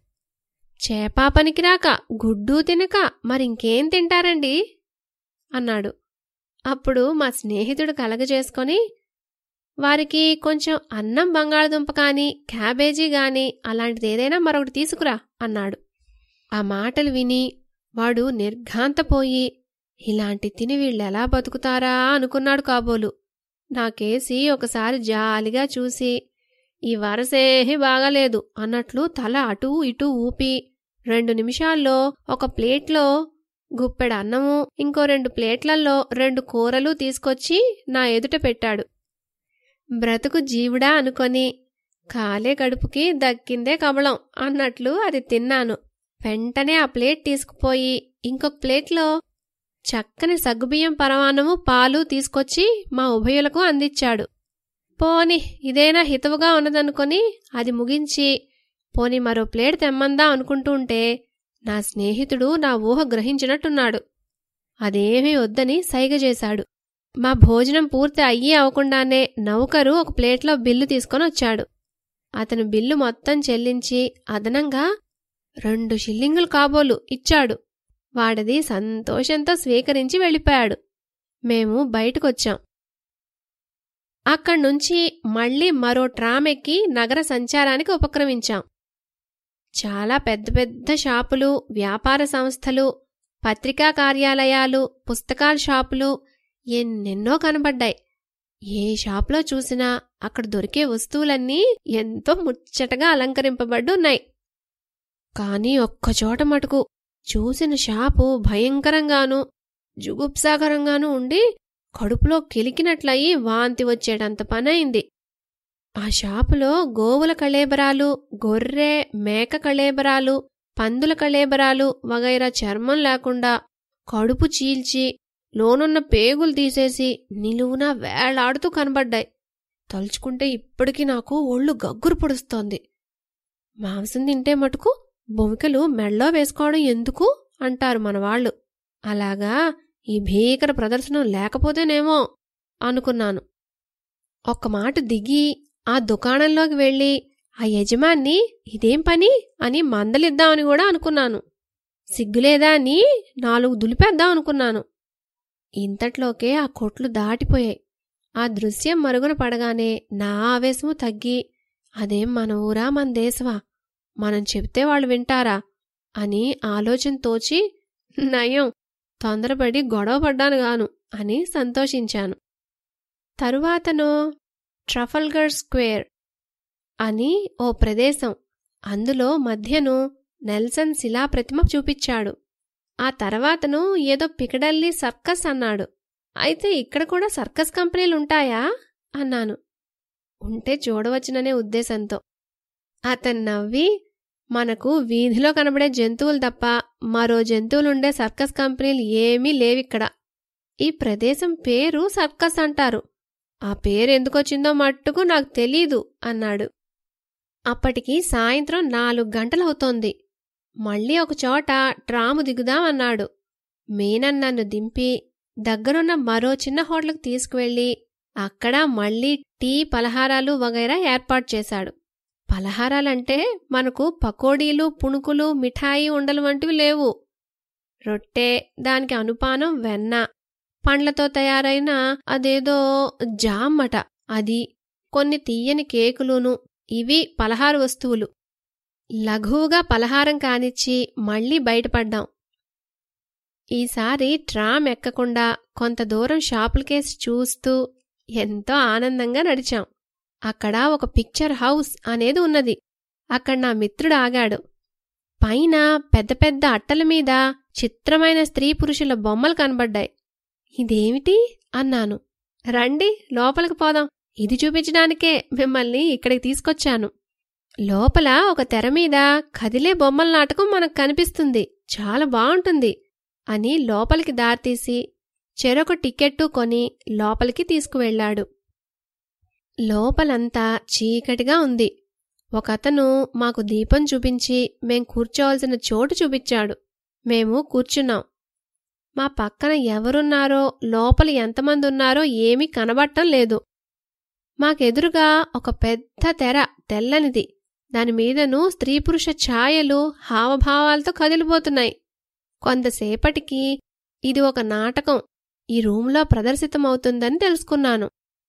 చేపా పనికిరాక గుడ్డు తినక మరింకేం తింటారండి అన్నాడు అప్పుడు మా స్నేహితుడు కలగజేసుకొని వారికి కొంచెం అన్నం బంగాళదుంప కానీ క్యాబేజీ గాని అలాంటిది ఏదైనా మరొకటి తీసుకురా అన్నాడు ఆ మాటలు విని వాడు నిర్ఘాంతపోయి ఇలాంటి తిని వీళ్ళెలా బతుకుతారా అనుకున్నాడు కాబోలు నాకేసి ఒకసారి జాలిగా చూసి ఈ వరసేహి బాగాలేదు అన్నట్లు తల అటూ ఇటూ ఊపి రెండు నిమిషాల్లో ఒక ప్లేట్లో గుప్పెడు అన్నము ఇంకో రెండు ప్లేట్లల్లో రెండు కూరలు తీసుకొచ్చి నా ఎదుట పెట్టాడు బ్రతుకు జీవుడా అనుకొని కాలే కడుపుకి దక్కిందే కబళం అన్నట్లు అది తిన్నాను వెంటనే ఆ ప్లేట్ తీసుకుపోయి ఇంకొక ప్లేట్లో చక్కని సగ్గుబియ్యం పరమాన్నము పాలు తీసుకొచ్చి మా ఉభయులకు అందించాడు పోని ఇదేనా హితవుగా ఉన్నదనుకొని అది ముగించి పోని మరో ప్లేట్ తెమ్మందా అనుకుంటూ ఉంటే నా స్నేహితుడు నా ఊహ గ్రహించినట్టున్నాడు అదేమీ వద్దని సైగ చేశాడు మా భోజనం పూర్తి అయ్యి అవకుండానే నౌకరు ఒక ప్లేట్లో బిల్లు తీసుకొని వచ్చాడు అతను బిల్లు మొత్తం చెల్లించి అదనంగా రెండు షిల్లింగులు కాబోలు ఇచ్చాడు వాడిది సంతోషంతో స్వీకరించి వెళ్ళిపోయాడు మేము బయటకొచ్చాం అక్కడ్నుంచి మళ్ళీ మరో ట్రామ్ ఎక్కి నగర సంచారానికి ఉపక్రమించాం చాలా పెద్ద పెద్ద షాపులు వ్యాపార సంస్థలు పత్రికా కార్యాలయాలు పుస్తకాల షాపులు ఎన్నెన్నో కనబడ్డాయి ఏ షాపులో చూసినా అక్కడ దొరికే వస్తువులన్నీ ఎంతో ముచ్చటగా అలంకరింపబడ్డున్నాయి కాని ఒక్కచోట మటుకు చూసిన షాపు భయంకరంగానూ జుగుప్సాకరంగానూ ఉండి కడుపులో కిలికినట్లయి వాంతి వచ్చేటంత పనైంది ఆ షాపులో గోవుల కళేబరాలు గొర్రె మేక కళేబరాలు పందుల కళేబరాలు వగైరా చర్మం లేకుండా కడుపు చీల్చి లోనున్న పేగులు తీసేసి నిలువునా వేలాడుతూ కనబడ్డాయి తలుచుకుంటే ఇప్పటికీ నాకు ఒళ్ళు గగ్గురు పొడుస్తోంది మాంసం తింటే మటుకు బొమికలు మెళ్ళో వేసుకోవడం ఎందుకు అంటారు మనవాళ్లు అలాగా ఈ భీకర ప్రదర్శనం లేకపోతేనేమో అనుకున్నాను ఒక్క మాట దిగి ఆ దుకాణంలోకి వెళ్ళి ఆ యజమాన్ని ఇదేం పని అని మందలిద్దామని కూడా అనుకున్నాను సిగ్గులేదా అని నాలుగు దులిపేద్దాం అనుకున్నాను ఇంతట్లోకే ఆ కొట్లు దాటిపోయాయి ఆ దృశ్యం మరుగున పడగానే నా ఆవేశము తగ్గి అదేం మన ఊరా మన దేశమా మనం చెప్తే వాళ్ళు వింటారా అని ఆలోచన తోచి నయం తొందరపడి గొడవ పడ్డాను గాను అని సంతోషించాను తరువాతను ట్రఫల్గర్ స్క్వేర్ అని ఓ ప్రదేశం అందులో మధ్యను నెల్సన్ శిలాప్రతిమ చూపించాడు ఆ తర్వాతను ఏదో పికడల్లి సర్కస్ అన్నాడు అయితే ఇక్కడ కూడా సర్కస్ కంపెనీలుంటాయా అన్నాను ఉంటే చూడవచ్చుననే ఉద్దేశంతో అతను నవ్వి మనకు వీధిలో కనబడే జంతువులు తప్ప మరో జంతువులుండే సర్కస్ కంపెనీలు ఏమీ లేవిక్కడ ఈ ప్రదేశం పేరు సర్కస్ అంటారు ఆ పేరు ఎందుకొచ్చిందో మట్టుకు నాకు తెలీదు అన్నాడు అప్పటికి సాయంత్రం నాలుగు గంటలవుతోంది మళ్ళీ ఒకచోట ట్రాము దిగుదామన్నాడు మీనన్ నన్ను దింపి దగ్గరున్న మరో చిన్న హోటల్కి తీసుకువెళ్ళి అక్కడ మళ్ళీ టీ పలహారాలు వగైరా ఏర్పాటు చేశాడు పలహారాలంటే మనకు పకోడీలు పుణుకులు మిఠాయి ఉండలు వంటివి లేవు రొట్టె దానికి అనుపానం వెన్న పండ్లతో తయారైన అదేదో జామ్మట అది కొన్ని తీయని కేకులును ఇవి పలహార వస్తువులు లఘువుగా పలహారం కానిచ్చి మళ్ళీ బయటపడ్డాం ఈసారి ట్రామ్ ఎక్కకుండా కొంత దూరం షాపులకేసి చూస్తూ ఎంతో ఆనందంగా నడిచాం అక్కడ ఒక పిక్చర్ హౌస్ అనేది ఉన్నది అక్కడ నా మిత్రుడు ఆగాడు పైన పెద్ద పెద్ద అట్టల మీద చిత్రమైన స్త్రీ పురుషుల బొమ్మలు కనబడ్డాయి ఇదేమిటి అన్నాను రండి లోపలికి పోదాం ఇది చూపించడానికే మిమ్మల్ని ఇక్కడికి తీసుకొచ్చాను లోపల ఒక తెర మీద కదిలే బొమ్మల నాటకం మనకు కనిపిస్తుంది చాలా బావుంటుంది అని లోపలికి దారితీసి చెరొక టికెట్టు కొని లోపలికి తీసుకువెళ్ళాడు లోపలంతా చీకటిగా ఉంది ఒకతను మాకు దీపం చూపించి మేం కూర్చోవలసిన చోటు చూపించాడు మేము కూర్చున్నాం మా పక్కన ఎవరున్నారో లోపల ఎంతమంది ఉన్నారో ఏమీ కనబట్టం లేదు మాకెదురుగా ఒక పెద్ద తెర తెల్లనిది దానిమీదను స్త్రీ పురుష ఛాయలు హావభావాలతో కదిలిపోతున్నాయి కొంతసేపటికి ఇది ఒక నాటకం ఈ రూంలో ప్రదర్శితమవుతుందని తెలుసుకున్నాను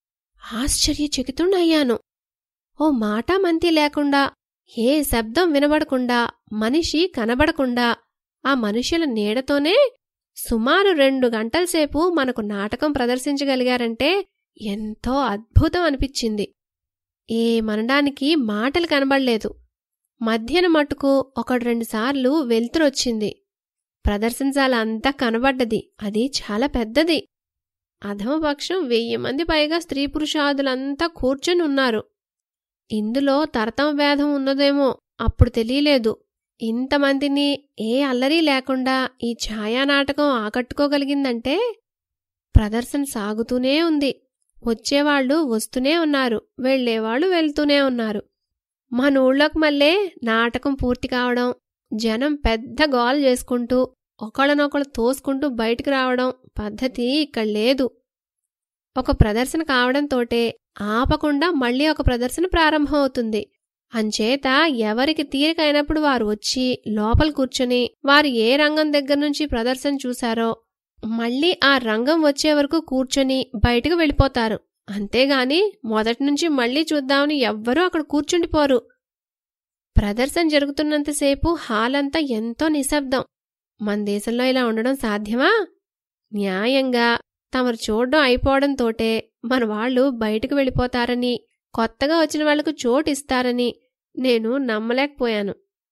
ఆశ్చర్యచకితుణ్ణయ్యాను ఓ మాట మంతి లేకుండా ఏ శబ్దం వినబడకుండా మనిషి కనబడకుండా ఆ మనుషుల నీడతోనే సుమారు రెండు గంటల సేపు మనకు నాటకం ప్రదర్శించగలిగారంటే ఎంతో అద్భుతం అనిపించింది ఏమనడానికి మాటలు కనబడలేదు మధ్యన మటుకు ఒకటి రెండుసార్లు వెలుతురొచ్చింది ప్రదర్శనశాల అంతా కనబడ్డది అది చాలా పెద్దది అధమపక్షం వెయ్యి మంది పైగా స్త్రీ పురుషాదులంతా కూర్చొని ఉన్నారు ఇందులో తరతమ భేదం ఉన్నదేమో అప్పుడు తెలియలేదు ఇంతమందిని ఏ అల్లరి లేకుండా ఈ ఛాయానాటకం ఆకట్టుకోగలిగిందంటే ప్రదర్శన సాగుతూనే ఉంది వచ్చేవాళ్లు వస్తూనే ఉన్నారు వెళ్లేవాళ్లు వెళ్తూనే ఉన్నారు మన ఊళ్ళోకి మళ్ళీ నాటకం పూర్తి కావడం జనం పెద్ద గోల చేసుకుంటూ ఒకళ్ళనొకళ్ళు తోసుకుంటూ బయటికి రావడం పద్ధతి ఇక్కడ లేదు ఒక ప్రదర్శన కావడంతోటే ఆపకుండా మళ్ళీ ఒక ప్రదర్శన ప్రారంభమవుతుంది అంచేత ఎవరికి తీరికైనప్పుడు వారు వచ్చి లోపల కూర్చొని వారు ఏ రంగం దగ్గర నుంచి ప్రదర్శన చూశారో మళ్ళీ ఆ రంగం వచ్చే వరకు కూర్చొని బయటకు వెళ్ళిపోతారు అంతేగాని మొదటి నుంచి మళ్ళీ చూద్దామని ఎవ్వరూ అక్కడ కూర్చుండిపోరు ప్రదర్శన జరుగుతున్నంతసేపు హాల్ అంతా ఎంతో నిశ్శబ్దం మన దేశంలో ఇలా ఉండడం సాధ్యమా న్యాయంగా తమరు చూడడం అయిపోవడంతోటే మన వాళ్ళు బయటకు వెళ్ళిపోతారని కొత్తగా వచ్చిన వాళ్లకు చోటు ఇస్తారని నేను నమ్మలేకపోయాను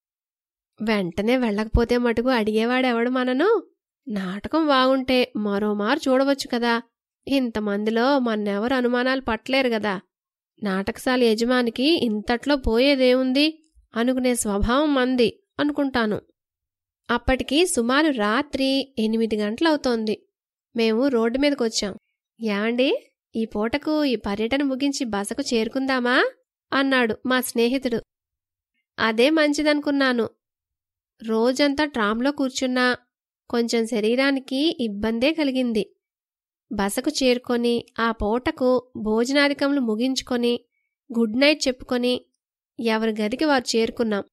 వెంటనే వెళ్ళకపోతే మటుకు అడిగేవాడెవడు మనను నాటకం బాగుంటే మరోమారు చూడవచ్చు కదా ఇంతమందిలో మన్నెవరు అనుమానాలు పట్టలేరు గదా నాటకశాల యజమానికి ఇంతట్లో పోయేదేముంది అనుకునే స్వభావం మంది అనుకుంటాను అప్పటికి సుమారు రాత్రి ఎనిమిది గంటలవుతోంది మేము రోడ్డు మీదకొచ్చాం యాండి ఈ పూటకు ఈ పర్యటన ముగించి బసకు చేరుకుందామా అన్నాడు మా స్నేహితుడు అదే మంచిదనుకున్నాను రోజంతా ట్రామ్లో కూర్చున్నా కొంచెం శరీరానికి ఇబ్బందే కలిగింది బసకు చేరుకొని ఆ పూటకు భోజనాధికములు ముగించుకొని గుడ్ నైట్ చెప్పుకొని ఎవరి గదికి వారు చేరుకున్నాం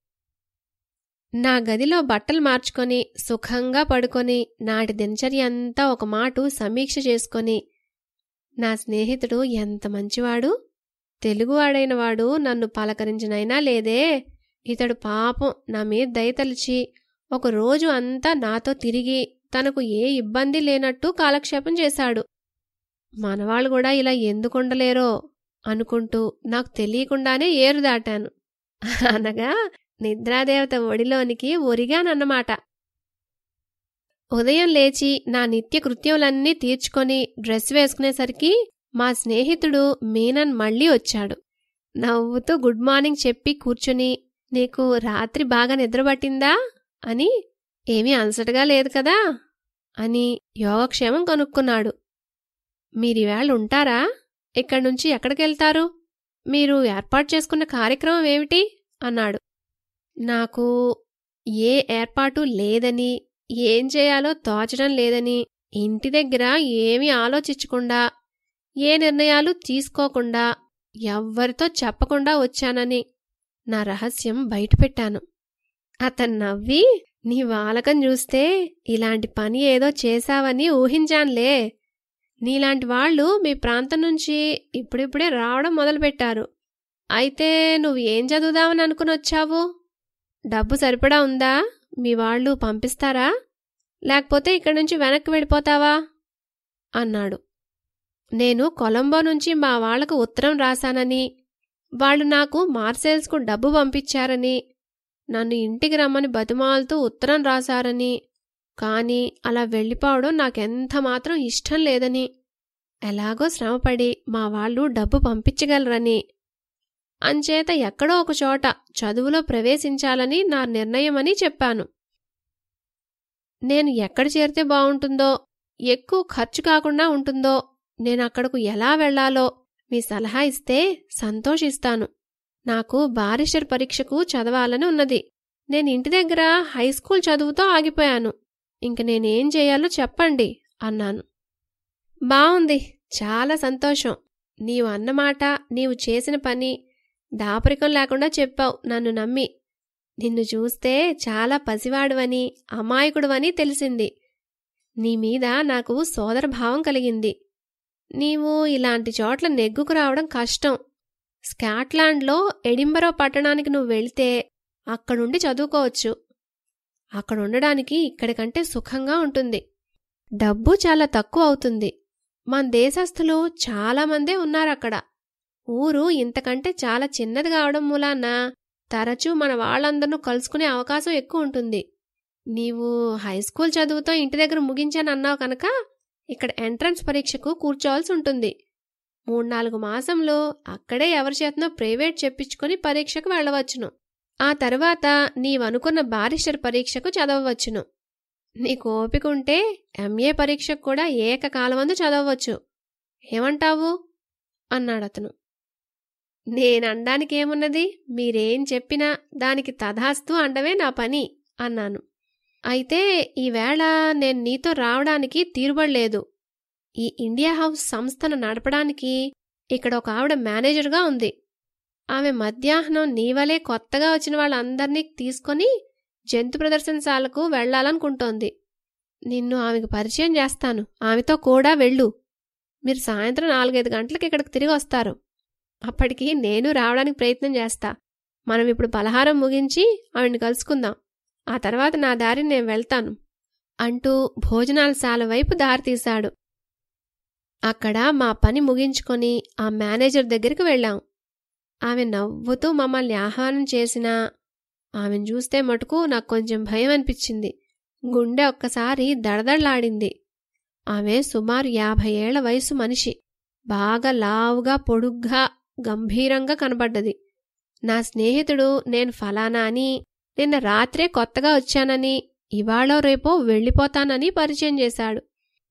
నా గదిలో బట్టలు మార్చుకొని సుఖంగా పడుకొని నాటి దినచర్య అంతా ఒక మాటు సమీక్ష చేసుకొని నా స్నేహితుడు ఎంత మంచివాడు తెలుగువాడైన వాడు నన్ను పలకరించినైనా లేదే ఇతడు పాపం నా మీద దయతలిచి ఒక రోజు అంతా నాతో తిరిగి తనకు ఏ ఇబ్బంది లేనట్టు కాలక్షేపం చేశాడు మనవాళ్ళు కూడా ఇలా ఎందుకుండలేరో అనుకుంటూ నాకు తెలియకుండానే ఏరు దాటాను అనగా నిద్రాదేవత ఒడిలోనికి ఒరిగానన్నమాట ఉదయం లేచి నా నిత్య కృత్యములన్నీ తీర్చుకొని డ్రెస్ వేసుకునేసరికి మా స్నేహితుడు మీనన్ మళ్ళీ వచ్చాడు నవ్వుతూ గుడ్ మార్నింగ్ చెప్పి కూర్చుని నీకు రాత్రి బాగా నిద్రపట్టిందా అని ఏమీ అలసటగా లేదు కదా అని యోగక్షేమం కనుక్కున్నాడు మీరివేళ ఉంటారా ఇక్కడి నుంచి ఎక్కడికెళ్తారు మీరు ఏర్పాటు చేసుకున్న కార్యక్రమం ఏమిటి అన్నాడు నాకు ఏ ఏర్పాటు లేదని ఏం చేయాలో తోచడం లేదని ఇంటి దగ్గర ఏమీ ఆలోచించకుండా ఏ నిర్ణయాలు తీసుకోకుండా ఎవ్వరితో చెప్పకుండా వచ్చానని నా రహస్యం బయటపెట్టాను అతను నవ్వి నీ వాలకం చూస్తే ఇలాంటి పని ఏదో చేశావని ఊహించానులే నీలాంటి వాళ్ళు మీ ప్రాంతం నుంచి ఇప్పుడిప్పుడే రావడం మొదలుపెట్టారు అయితే నువ్వు ఏం చదువుదామని అనుకుని వచ్చావు డబ్బు సరిపడా ఉందా మీ వాళ్ళు పంపిస్తారా లేకపోతే ఇక్కడి నుంచి వెనక్కి వెళ్ళిపోతావా అన్నాడు నేను కొలంబో నుంచి మా వాళ్లకు ఉత్తరం రాశానని వాళ్ళు నాకు మార్సేల్స్కు డబ్బు పంపించారని నన్ను ఇంటికి రమ్మని బతిమాలుతూ ఉత్తరం రాశారని కాని అలా వెళ్ళిపోవడం నాకెంత మాత్రం ఇష్టం లేదని ఎలాగో శ్రమపడి మా వాళ్ళు డబ్బు పంపించగలరని అంచేత ఎక్కడో ఒక చోట చదువులో ప్రవేశించాలని నా నిర్ణయమని చెప్పాను నేను ఎక్కడ చేరితే బావుంటుందో ఎక్కువ ఖర్చు కాకుండా ఉంటుందో నేను అక్కడకు ఎలా వెళ్లాలో మీ సలహా ఇస్తే సంతోషిస్తాను నాకు బారిస్టర్ పరీక్షకు చదవాలని ఉన్నది నేను ఇంటి దగ్గర హైస్కూల్ చదువుతో ఆగిపోయాను ఇంక నేనేం చేయాలో చెప్పండి అన్నాను బావుంది చాలా సంతోషం నీవు అన్నమాట నీవు చేసిన పని దాపరికం లేకుండా చెప్పావు నన్ను నమ్మి నిన్ను చూస్తే చాలా పసివాడువని అమాయకుడువని తెలిసింది నీ మీద నాకు సోదరభావం కలిగింది నీవు ఇలాంటి చోట్ల నెగ్గుకు రావడం కష్టం స్కాట్లాండ్లో ఎడింబరో పట్టణానికి నువ్వు వెళ్తే అక్కడుండి చదువుకోవచ్చు అక్కడ ఉండడానికి ఇక్కడికంటే సుఖంగా ఉంటుంది డబ్బు చాలా తక్కువ అవుతుంది మన దేశస్థులు చాలామందే ఉన్నారు అక్కడ ఊరు ఇంతకంటే చాలా చిన్నది కావడం మూలాన తరచూ మన వాళ్ళందరినూ కలుసుకునే అవకాశం ఎక్కువ ఉంటుంది నీవు హై స్కూల్ చదువుతో ఇంటి దగ్గర ముగించాను అన్నావు కనుక ఇక్కడ ఎంట్రన్స్ పరీక్షకు కూర్చోవాల్సి ఉంటుంది మూడు నాలుగు మాసంలో అక్కడే ఎవరి చేతనో ప్రైవేట్ చెప్పించుకొని పరీక్షకు వెళ్ళవచ్చును ఆ తర్వాత నీవనుకున్న బారిస్టర్ పరీక్షకు చదవవచ్చును నీకు ఓపిక ఉంటే ఎంఏ పరీక్షకు కూడా ఏకకాలమందు చదవవచ్చు ఏమంటావు అన్నాడతను నేననడానికేమున్నది మీరేం చెప్పినా దానికి తధాస్తు అండమే నా పని అన్నాను అయితే ఈవేళ నేను నీతో రావడానికి తీరుబడలేదు ఈ ఇండియా హౌస్ సంస్థను నడపడానికి ఇక్కడ ఒక ఆవిడ మేనేజర్గా ఉంది ఆమె మధ్యాహ్నం నీవలే కొత్తగా వచ్చిన వాళ్ళందర్నీ తీసుకొని జంతు ప్రదర్శనశాలకు వెళ్లాలనుకుంటోంది నిన్ను ఆమెకు పరిచయం చేస్తాను ఆమెతో కూడా వెళ్ళు మీరు సాయంత్రం నాలుగైదు గంటలకు ఇక్కడికి తిరిగి వస్తారు అప్పటికి నేను రావడానికి ప్రయత్నం చేస్తా మనం ఇప్పుడు పలహారం ముగించి ఆవిడ్ని కలుసుకుందాం ఆ తర్వాత నా దారిని నేను వెళ్తాను అంటూ భోజనాలశాల వైపు దారి తీశాడు అక్కడ మా పని ముగించుకొని ఆ మేనేజర్ దగ్గరికి వెళ్ళాం ఆమె నవ్వుతూ మమ్మల్ని ఆహ్వానం చేసినా ఆమెను చూస్తే మటుకు నాకు కొంచెం భయం అనిపించింది గుండె ఒక్కసారి దడదడలాడింది ఆమె సుమారు యాభై ఏళ్ల వయసు మనిషి బాగా లావుగా పొడుగ్గా గంభీరంగా కనబడ్డది నా స్నేహితుడు నేను ఫలానా అని నిన్న రాత్రే కొత్తగా వచ్చానని ఇవాళో రేపో వెళ్ళిపోతానని పరిచయం చేశాడు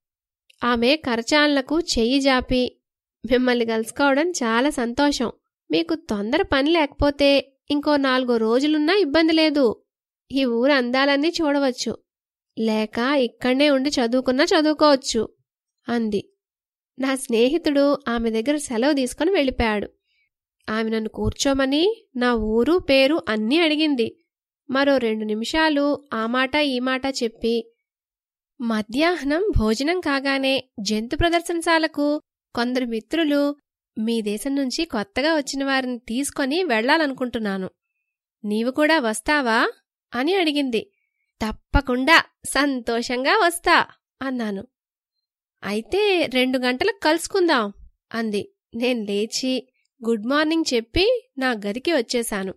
ఆమె కరచాలలకు చెయ్యి జాపి మిమ్మల్ని కలుసుకోవడం చాలా సంతోషం మీకు తొందర పని లేకపోతే ఇంకో నాలుగో రోజులున్నా ఇబ్బంది లేదు ఈ ఊరు అందాలన్నీ చూడవచ్చు లేక ఇక్కడనే ఉండి చదువుకున్నా చదువుకోవచ్చు అంది నా స్నేహితుడు ఆమె దగ్గర సెలవు తీసుకుని వెళ్ళిపోయాడు ఆమె నన్ను కూర్చోమని నా ఊరు పేరు అన్నీ అడిగింది మరో రెండు నిమిషాలు ఆ మాట ఈ మాట చెప్పి మధ్యాహ్నం భోజనం కాగానే జంతు ప్రదర్శనశాలకు కొందరు మిత్రులు మీ దేశం నుంచి కొత్తగా వచ్చిన వారిని తీసుకొని వెళ్లాలనుకుంటున్నాను నీవు కూడా వస్తావా అని అడిగింది తప్పకుండా సంతోషంగా వస్తా అన్నాను అయితే రెండు గంటలకు కలుసుకుందాం అంది నేను లేచి గుడ్ మార్నింగ్ చెప్పి నా గదికి వచ్చేశాను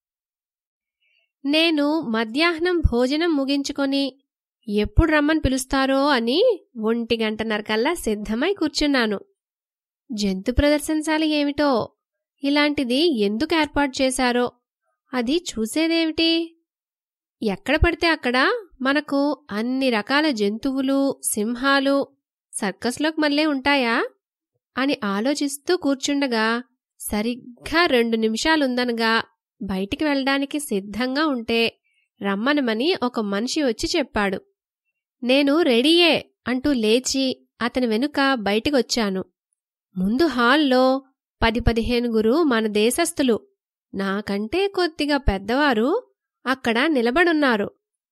నేను మధ్యాహ్నం భోజనం ముగించుకొని ఎప్పుడు రమ్మని పిలుస్తారో అని ఒంటి గంటన్నరకల్లా సిద్ధమై కూర్చున్నాను జంతు ప్రదర్శనశాల ఏమిటో ఇలాంటిది ఎందుకు ఏర్పాటు చేశారో అది చూసేదేమిటి ఎక్కడ పడితే అక్కడ మనకు అన్ని రకాల జంతువులు సింహాలు సర్కస్లోకి మళ్ళీ ఉంటాయా అని ఆలోచిస్తూ కూర్చుండగా సరిగ్గా రెండు నిమిషాలుందనగా బయటికి వెళ్ళడానికి సిద్ధంగా ఉంటే రమ్మనమని ఒక మనిషి వచ్చి చెప్పాడు నేను రెడీయే అంటూ లేచి అతని వెనుక బయటికొచ్చాను ముందు హాల్లో పది పదిహేనుగురు మన దేశస్థులు నాకంటే కొద్దిగా పెద్దవారు అక్కడ నిలబడున్నారు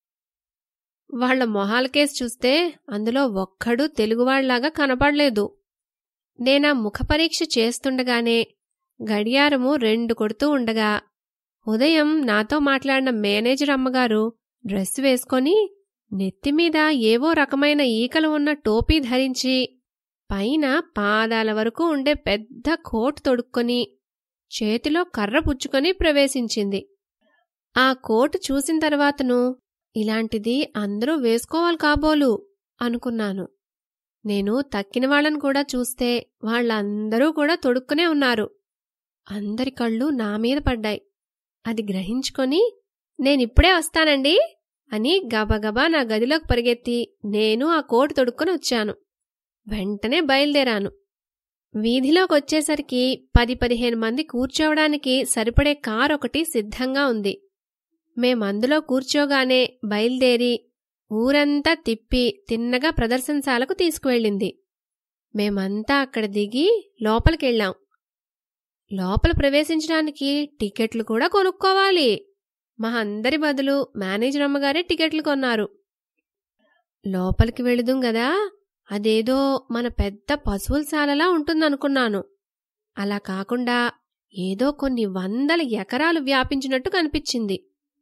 వాళ్ల మొహాలకేసి చూస్తే అందులో ఒక్కడూ తెలుగువాళ్లాగా కనపడలేదు నేనా ముఖ పరీక్ష చేస్తుండగానే గడియారము రెండు కొడుతూ ఉండగా ఉదయం నాతో మాట్లాడిన మేనేజర్ అమ్మగారు డ్రెస్ వేసుకొని నెత్తిమీద ఏవో రకమైన ఈకలు ఉన్న టోపీ ధరించి పైన పాదాల వరకు ఉండే పెద్ద కోట్ తొడుక్కొని చేతిలో కర్ర పుచ్చుకొని ప్రవేశించింది ఆ కోటు చూసిన తర్వాతను ఇలాంటిది అందరూ వేసుకోవాలి కాబోలు అనుకున్నాను నేను తక్కిన వాళ్ళని కూడా చూస్తే వాళ్ళందరూ కూడా తొడుక్కునే ఉన్నారు అందరి కళ్ళు నా మీద పడ్డాయి అది గ్రహించుకొని నేనిప్పుడే వస్తానండి అని గబగబా నా గదిలోకి పరిగెత్తి నేను ఆ కోటు తొడుక్కొని వచ్చాను వెంటనే బయలుదేరాను వీధిలోకి వచ్చేసరికి పది పదిహేను మంది కూర్చోవడానికి సరిపడే కార్ ఒకటి సిద్ధంగా ఉంది మేమందులో కూర్చోగానే బయలుదేరి ఊరంతా తిప్పి తిన్నగా ప్రదర్శనశాలకు తీసుకువెళ్ళింది మేమంతా అక్కడ దిగి లోపలికెళ్ళాం లోపల ప్రవేశించడానికి టికెట్లు కూడా కొనుక్కోవాలి మా అందరి బదులు మేనేజర్ అమ్మగారే టికెట్లు కొన్నారు లోపలికి వెళుదుం గదా అదేదో మన పెద్ద పశువులశాలలా ఉంటుందనుకున్నాను అలా కాకుండా ఏదో కొన్ని వందల ఎకరాలు వ్యాపించినట్టు కనిపించింది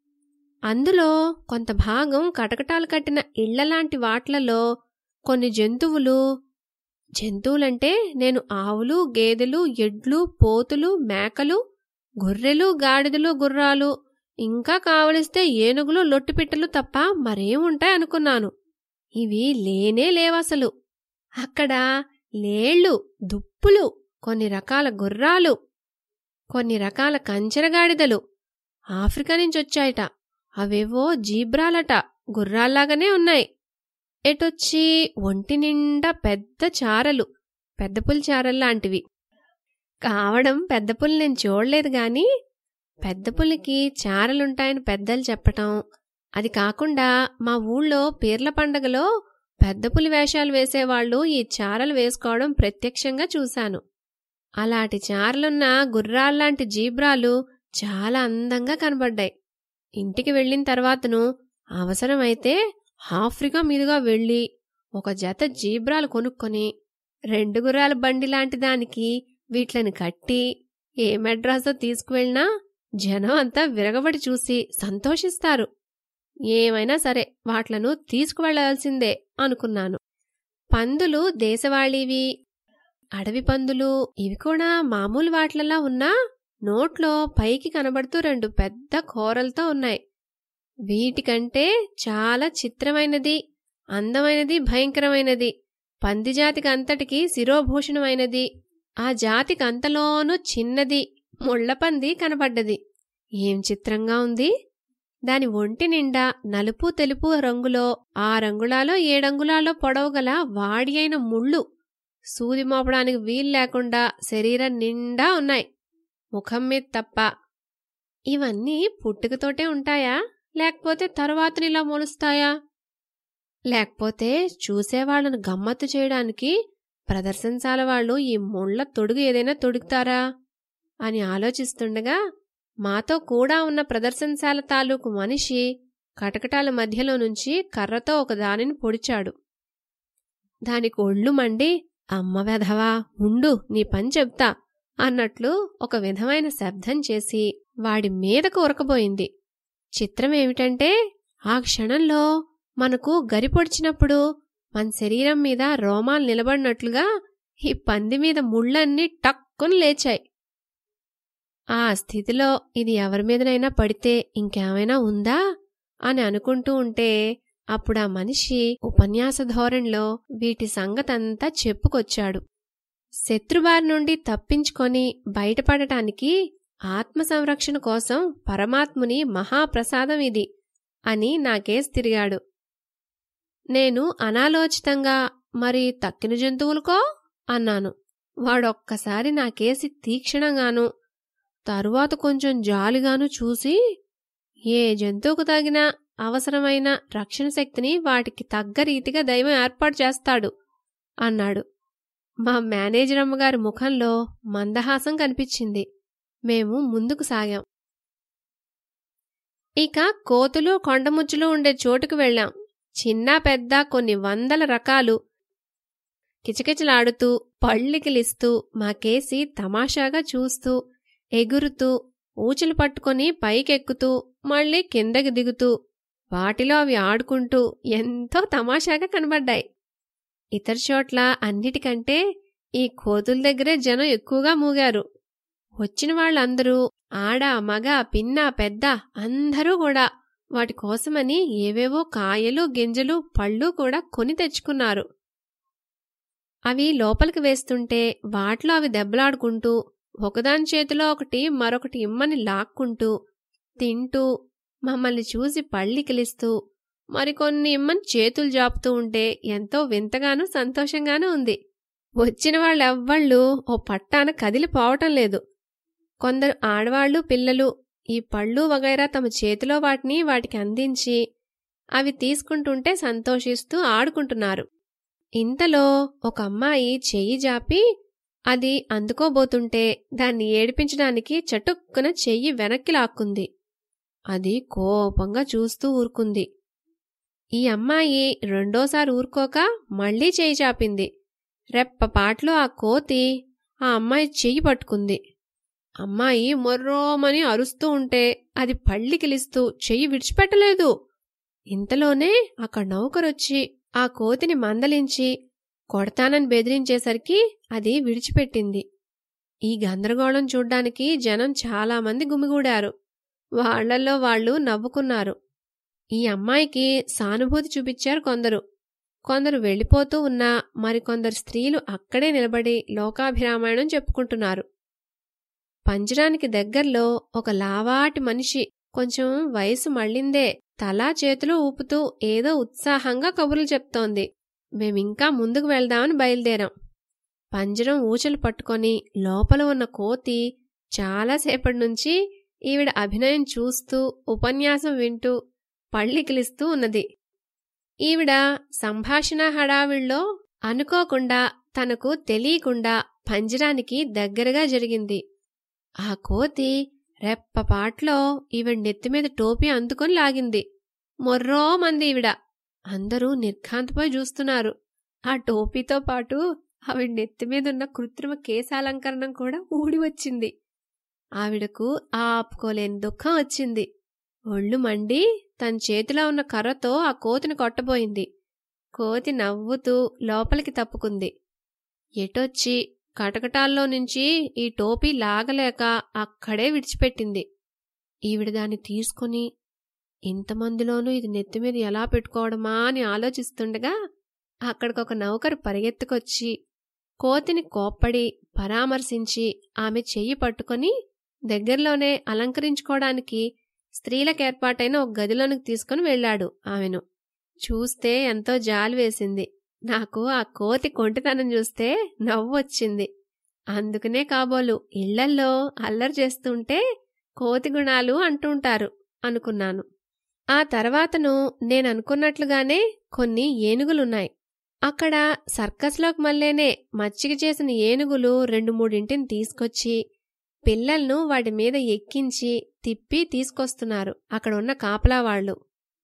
అందులో కొంత భాగం కటకటాలు కట్టిన ఇళ్లలాంటి వాట్లలో కొన్ని జంతువులు జంతువులంటే నేను ఆవులు గేదెలు ఎడ్లు పోతులు మేకలు గొర్రెలు గాడిదలు గుర్రాలు ఇంకా కావలిస్తే ఏనుగులు లొట్టిపిట్టలు తప్ప మరేం ఉంటాయి అనుకున్నాను ఇవి లేనే లేవసలు అక్కడ లేళ్ళు దుప్పులు కొన్ని రకాల గుర్రాలు కొన్ని రకాల కంచెరగాడిదలు ఆఫ్రికా నుంచి వచ్చాయట అవేవో జీబ్రాలట గుర్రాల్లాగానే ఉన్నాయి ఎటొచ్చి ఒంటి నిండా పెద్ద చారలు పెద్ద పులి చారల్లాంటివి కావడం పెద్ద పులి నేను చూడలేదు గాని పెద్ద పులికి చారలుంటాయని పెద్దలు చెప్పటం అది కాకుండా మా ఊళ్ళో పీర్ల పండగలో పెద్ద పులి వేషాలు వేసేవాళ్లు ఈ చారలు వేసుకోవడం ప్రత్యక్షంగా చూశాను అలాంటి చారలున్న గుర్రాల్లాంటి జీబ్రాలు చాలా అందంగా కనబడ్డాయి ఇంటికి వెళ్ళిన తర్వాతను అవసరమైతే ఆఫ్రికా మీదుగా వెళ్ళి ఒక జత జీబ్రాలు కొనుక్కొని రెండు గుర్రాల బండి లాంటి దానికి వీట్లని కట్టి ఏ మెడ్రాసో తీసుకువెళ్ళినా జనం అంతా విరగబడి చూసి సంతోషిస్తారు ఏమైనా సరే వాట్లను తీసుకువెళ్లాల్సిందే అనుకున్నాను పందులు దేశవాళీవి అడవి పందులు ఇవి కూడా మామూలు వాట్లలా ఉన్నా నోట్లో పైకి కనబడుతూ రెండు పెద్ద కూరలతో ఉన్నాయి వీటికంటే చాలా చిత్రమైనది అందమైనది భయంకరమైనది పంది జాతికి అంతటికి శిరోభూషణమైనది ఆ జాతికి అంతలోనూ చిన్నది ముళ్లపంది కనబడ్డది ఏం చిత్రంగా ఉంది దాని ఒంటి నిండా నలుపు తెలుపు రంగులో ఆ రంగులాలో ఏడంగుళాలో పొడవుగల వాడి అయిన ముళ్ళు సూది మోపడానికి వీలు లేకుండా శరీరం నిండా ఉన్నాయి ముఖం మీద తప్ప ఇవన్నీ పుట్టుకతోటే ఉంటాయా లేకపోతే తరువాతనిలా మొలుస్తాయా లేకపోతే చూసేవాళ్లను గమ్మత్తు చేయడానికి ప్రదర్శనశాల వాళ్ళు ఈ ముళ్ల తొడుగు ఏదైనా తొడుగుతారా అని ఆలోచిస్తుండగా మాతో కూడా ఉన్న ప్రదర్శనశాల తాలూకు మనిషి కటకటాల మధ్యలో నుంచి కర్రతో ఒక దానిని పొడిచాడు దానికి ఒళ్ళు మండి అమ్మ వెధవా ఉండు నీ పని చెప్తా అన్నట్లు ఒక విధమైన శబ్దం చేసి వాడి మీదకు ఉరకబోయింది చిత్రమేమిటంటే ఆ క్షణంలో మనకు గరి పొడిచినప్పుడు మన శరీరం మీద రోమాలు నిలబడినట్లుగా ఈ పంది మీద ముళ్ళన్నీ టక్కుని లేచాయి ఆ స్థితిలో ఇది ఎవరి మీదనైనా పడితే ఇంకేమైనా ఉందా అని అనుకుంటూ ఉంటే అప్పుడు ఆ మనిషి ఉపన్యాస ధోరణిలో వీటి సంగతంతా చెప్పుకొచ్చాడు శత్రుబారి నుండి తప్పించుకొని బయటపడటానికి ఆత్మ సంరక్షణ కోసం పరమాత్ముని మహాప్రసాదం ఇది అని నాకేసి తిరిగాడు నేను అనాలోచితంగా మరి తక్కిన జంతువులకో అన్నాను వాడొక్కసారి నాకేసి తీక్షణంగాను తరువాత కొంచెం జాలిగాను చూసి ఏ జంతువుకు తగిన అవసరమైన రక్షణ శక్తిని వాటికి తగ్గ రీతిగా దైవం ఏర్పాటు చేస్తాడు అన్నాడు మా మేనేజర్ అమ్మగారి ముఖంలో మందహాసం కనిపించింది మేము ముందుకు సాగాం ఇక కోతులు కొండముచ్చులు ఉండే చోటుకు వెళ్ళాం చిన్న పెద్ద కొన్ని వందల రకాలు కిచకిచలాడుతూ పళ్ళికిలిస్తూ మాకేసి తమాషాగా చూస్తూ ఎగురుతూ ఊచలు పట్టుకొని పైకెక్కుతూ మళ్ళీ కిందకి దిగుతూ వాటిలో అవి ఆడుకుంటూ ఎంతో తమాషాగా కనబడ్డాయి ఇతర చోట్ల అన్నిటికంటే ఈ కోతుల దగ్గరే జనం ఎక్కువగా మూగారు వచ్చిన వాళ్ళందరూ ఆడ మగ పిన్న పెద్ద అందరూ కూడా వాటి కోసమని ఏవేవో కాయలు గింజలు పళ్ళు కూడా కొని తెచ్చుకున్నారు అవి లోపలికి వేస్తుంటే వాటిలో అవి దెబ్బలాడుకుంటూ ఒకదాని చేతిలో ఒకటి మరొకటి ఇమ్మని లాక్కుంటూ తింటూ మమ్మల్ని చూసి పళ్ళికిలిస్తూ మరికొన్ని ఇమ్మని చేతులు జాపుతూ ఉంటే ఎంతో వింతగానూ సంతోషంగానూ ఉంది వచ్చిన వాళ్ళెవ్వళ్ళు ఓ పట్టాన కదిలిపోవటం లేదు కొందరు ఆడవాళ్లు పిల్లలు ఈ పళ్ళు వగైరా తమ చేతిలో వాటిని వాటికి అందించి అవి తీసుకుంటుంటే సంతోషిస్తూ ఆడుకుంటున్నారు ఇంతలో ఒక అమ్మాయి చెయ్యి జాపి అది అందుకోబోతుంటే దాన్ని ఏడిపించడానికి చటుక్కున చెయ్యి వెనక్కి లాక్కుంది అది కోపంగా చూస్తూ ఊరుకుంది ఈ అమ్మాయి రెండోసారి ఊరుకోక మళ్ళీ చేయి చాపింది రెప్పపాట్లో ఆ కోతి ఆ అమ్మాయి చెయ్యి పట్టుకుంది అమ్మాయి మొర్రోమని అరుస్తూ ఉంటే అది పళ్ళికిలిస్తూ చెయ్యి విడిచిపెట్టలేదు ఇంతలోనే అక్కడ నౌకరొచ్చి ఆ కోతిని మందలించి కొడతానని బెదిరించేసరికి అది విడిచిపెట్టింది ఈ గందరగోళం చూడ్డానికి జనం చాలామంది గుమిగూడారు వాళ్లల్లో వాళ్ళు నవ్వుకున్నారు ఈ అమ్మాయికి సానుభూతి చూపించారు కొందరు కొందరు వెళ్ళిపోతూ ఉన్నా మరికొందరు స్త్రీలు అక్కడే నిలబడి లోకాభిరామాయణం చెప్పుకుంటున్నారు పంజరానికి దగ్గర్లో ఒక లావాటి మనిషి కొంచెం వయసు మళ్ళిందే తలా చేతులు ఊపుతూ ఏదో ఉత్సాహంగా కబుర్లు చెప్తోంది మేమింకా ముందుకు వెళ్దామని బయలుదేరాం పంజరం ఊచలు పట్టుకొని లోపల ఉన్న కోతి చాలాసేపటి నుంచి ఈవిడ అభినయం చూస్తూ ఉపన్యాసం వింటూ పళ్ళికిలిస్తూ ఉన్నది ఈవిడ సంభాషణ హడావిళ్ళో అనుకోకుండా తనకు తెలియకుండా పంజరానికి దగ్గరగా జరిగింది ఆ కోతి రెప్పపాట్లో ఈవిడ నెత్తిమీద టోపీ అందుకొని లాగింది మొర్రో మంది ఈవిడ అందరూ నిర్ఘాంతపోయి చూస్తున్నారు ఆ టోపీతో పాటు ఆవిడ నెత్తిమీదున్న కృత్రిమ కేశాలంకరణం కూడా ఊడి వచ్చింది ఆవిడకు ఆపుకోలేని దుఃఖం వచ్చింది ఒళ్ళు మండి తన చేతిలో ఉన్న కర్రతో ఆ కోతిని కొట్టబోయింది కోతి నవ్వుతూ లోపలికి తప్పుకుంది ఎటొచ్చి కటకటాల్లో నుంచి ఈ టోపీ లాగలేక అక్కడే విడిచిపెట్టింది ఈవిడ దాన్ని తీసుకుని ఇంతమందిలోనూ ఇది నెత్తిమీద ఎలా పెట్టుకోవడమా అని ఆలోచిస్తుండగా అక్కడికొక నౌకరు పరిగెత్తుకొచ్చి కోతిని కోప్పడి పరామర్శించి ఆమె చెయ్యి పట్టుకొని దగ్గరలోనే అలంకరించుకోవడానికి స్త్రీలకేర్పాటైన ఒక గదిలోనికి తీసుకుని వెళ్ళాడు ఆమెను చూస్తే ఎంతో జాలి వేసింది నాకు ఆ కోతి కొంటితనం చూస్తే నవ్వు వచ్చింది అందుకనే కాబోలు ఇళ్లల్లో అల్లరి చేస్తుంటే కోతి గుణాలు అంటుంటారు అనుకున్నాను ఆ తర్వాతను నేననుకున్నట్లుగానే కొన్ని ఏనుగులున్నాయి అక్కడ సర్కస్లోకి మళ్ళేనే మచ్చిక చేసిన ఏనుగులు రెండు మూడింటిని తీసుకొచ్చి పిల్లలను వాటి మీద ఎక్కించి తిప్పి తీసుకొస్తున్నారు అక్కడ ఉన్న కాపలా వాళ్ళు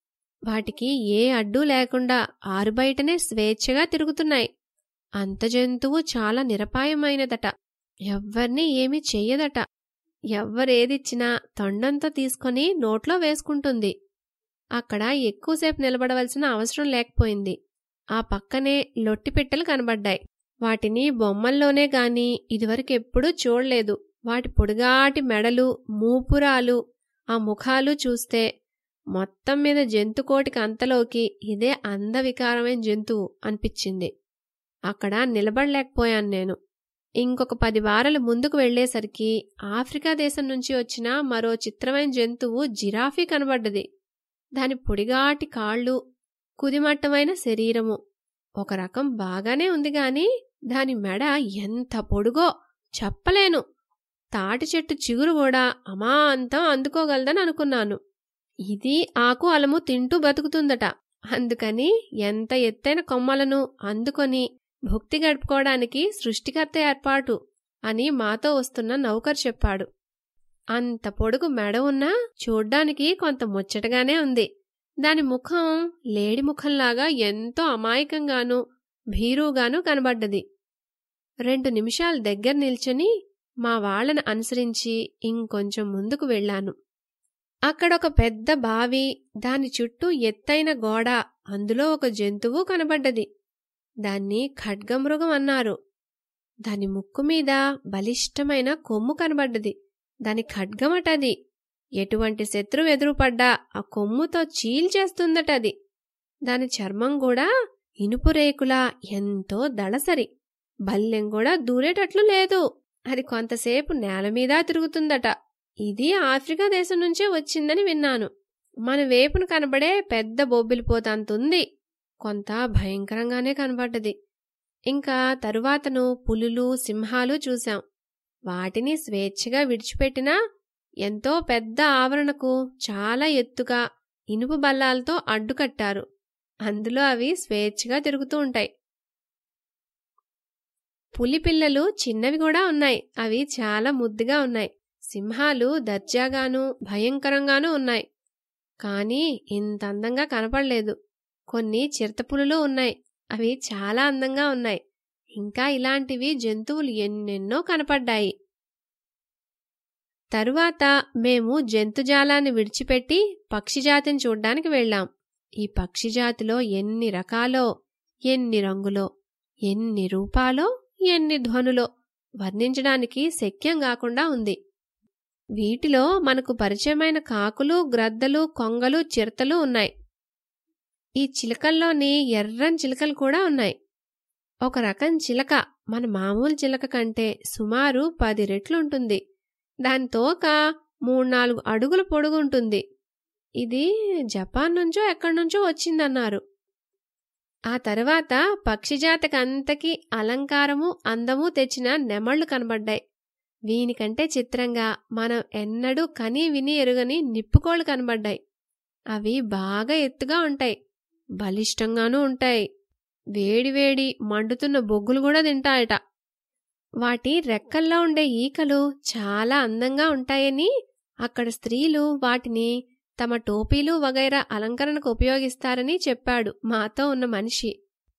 వాటికి ఏ అడ్డు లేకుండా ఆరుబయటనే స్వేచ్ఛగా తిరుగుతున్నాయి అంత జంతువు చాలా నిరపాయమైనదట ఎవ్వర్నీ ఏమీ చెయ్యదట ఎవ్వరేదిచ్చినా తొండంతో తీసుకొని నోట్లో వేసుకుంటుంది అక్కడ ఎక్కువసేపు నిలబడవలసిన అవసరం లేకపోయింది ఆ పక్కనే లొట్టిపిట్టలు కనబడ్డాయి వాటిని బొమ్మల్లోనే గాని ఇదివరకెప్పుడూ చూడలేదు వాటి పొడుగాటి మెడలు మూపురాలు ఆ ముఖాలు చూస్తే మొత్తం మీద జంతుకోటికి అంతలోకి ఇదే అందవికారమైన జంతువు అనిపించింది అక్కడ నిలబడలేకపోయాను నేను ఇంకొక పది వారాలు ముందుకు వెళ్లేసరికి ఆఫ్రికా దేశం నుంచి వచ్చిన మరో చిత్రమైన జంతువు జిరాఫీ కనబడ్డది దాని పొడిగాటి కాళ్ళు కుదిమట్టమైన శరీరము ఒక రకం బాగానే ఉంది గాని దాని మెడ ఎంత పొడుగో చెప్పలేను తాటి చెట్టు చిగురు కూడా అమాంతం అందుకోగలదని అనుకున్నాను ఇది ఆకు అలము తింటూ బతుకుతుందట అందుకని ఎంత ఎత్తైన కొమ్మలను అందుకొని భుక్తి గడుపుకోవడానికి సృష్టికర్త ఏర్పాటు అని మాతో వస్తున్న నౌకర్ చెప్పాడు అంత పొడుగు మెడ ఉన్నా చూడ్డానికి కొంత ముచ్చటగానే ఉంది దాని ముఖం లేడి ముఖంలాగా ఎంతో అమాయకంగానూ భీరుగానూ కనబడ్డది రెండు నిమిషాలు దగ్గర నిల్చొని మా వాళ్లను అనుసరించి ఇంకొంచెం ముందుకు వెళ్ళాను అక్కడొక పెద్ద బావి దాని చుట్టూ ఎత్తైన గోడ అందులో ఒక జంతువు కనబడ్డది దాన్ని ఖడ్గమృగం అన్నారు దాని ముక్కు మీద బలిష్టమైన కొమ్ము కనబడ్డది దాని ఖడ్గమటది ఎటువంటి శత్రువు ఎదురుపడ్డా ఆ కొమ్ముతో చీల్చేస్తుందటది దాని చర్మం కూడా ఇనుపు రేకులా ఎంతో దళసరి బల్లెం కూడా దూరేటట్లు లేదు అది కొంతసేపు నేల మీద తిరుగుతుందట ఇది ఆఫ్రికా దేశం నుంచే వచ్చిందని విన్నాను మన వేపును కనబడే పెద్ద బొబ్బిలిపోతంతుంది కొంత భయంకరంగానే కనబడ్డది ఇంకా తరువాతను పులులు సింహాలు చూశాం వాటిని స్వేచ్ఛగా విడిచిపెట్టినా ఎంతో పెద్ద ఆవరణకు చాలా ఎత్తుగా ఇనుపు బల్లాలతో అడ్డుకట్టారు అందులో అవి స్వేచ్ఛగా తిరుగుతూ ఉంటాయి పులి పిల్లలు చిన్నవి కూడా ఉన్నాయి అవి చాలా ముద్దుగా ఉన్నాయి సింహాలు దర్జాగాను భయంకరంగానూ ఉన్నాయి కానీ ఇంత అందంగా కనపడలేదు కొన్ని చిరుతపులులు ఉన్నాయి అవి చాలా అందంగా ఉన్నాయి ఇంకా ఇలాంటివి జంతువులు ఎన్నెన్నో కనపడ్డాయి తరువాత మేము జంతుజాలాన్ని విడిచిపెట్టి పక్షిజాతిని చూడ్డానికి వెళ్ళాం ఈ పక్షిజాతిలో ఎన్ని రకాలో ఎన్ని రంగులో ఎన్ని రూపాలో ఎన్ని ధ్వనులో వర్ణించడానికి శక్యం కాకుండా ఉంది వీటిలో మనకు పరిచయమైన కాకులు గ్రద్దలు కొంగలు చిరతలు ఉన్నాయి ఈ చిలకల్లోని ఎర్రని చిలకలు కూడా ఉన్నాయి ఒక రకం చిలక మన మామూలు చిలక కంటే సుమారు పది రెట్లుంటుంది దాని తోక మూడు నాలుగు అడుగుల పొడుగుంటుంది ఇది జపాన్ నుంచో ఎక్కడి నుంచో వచ్చిందన్నారు ఆ తర్వాత పక్షిజాతకి అంతకి అలంకారము అందము తెచ్చిన నెమళ్లు కనబడ్డాయి వీనికంటే చిత్రంగా మనం ఎన్నడూ కని విని ఎరుగని నిప్పుకోళ్లు కనబడ్డాయి అవి బాగా ఎత్తుగా ఉంటాయి బలిష్టంగానూ ఉంటాయి వేడివేడి మండుతున్న బొగ్గులు కూడా తింటాయట వాటి రెక్కల్లో ఉండే ఈకలు చాలా అందంగా ఉంటాయని అక్కడ స్త్రీలు వాటిని తమ టోపీలు వగైరా అలంకరణకు ఉపయోగిస్తారని చెప్పాడు మాతో ఉన్న మనిషి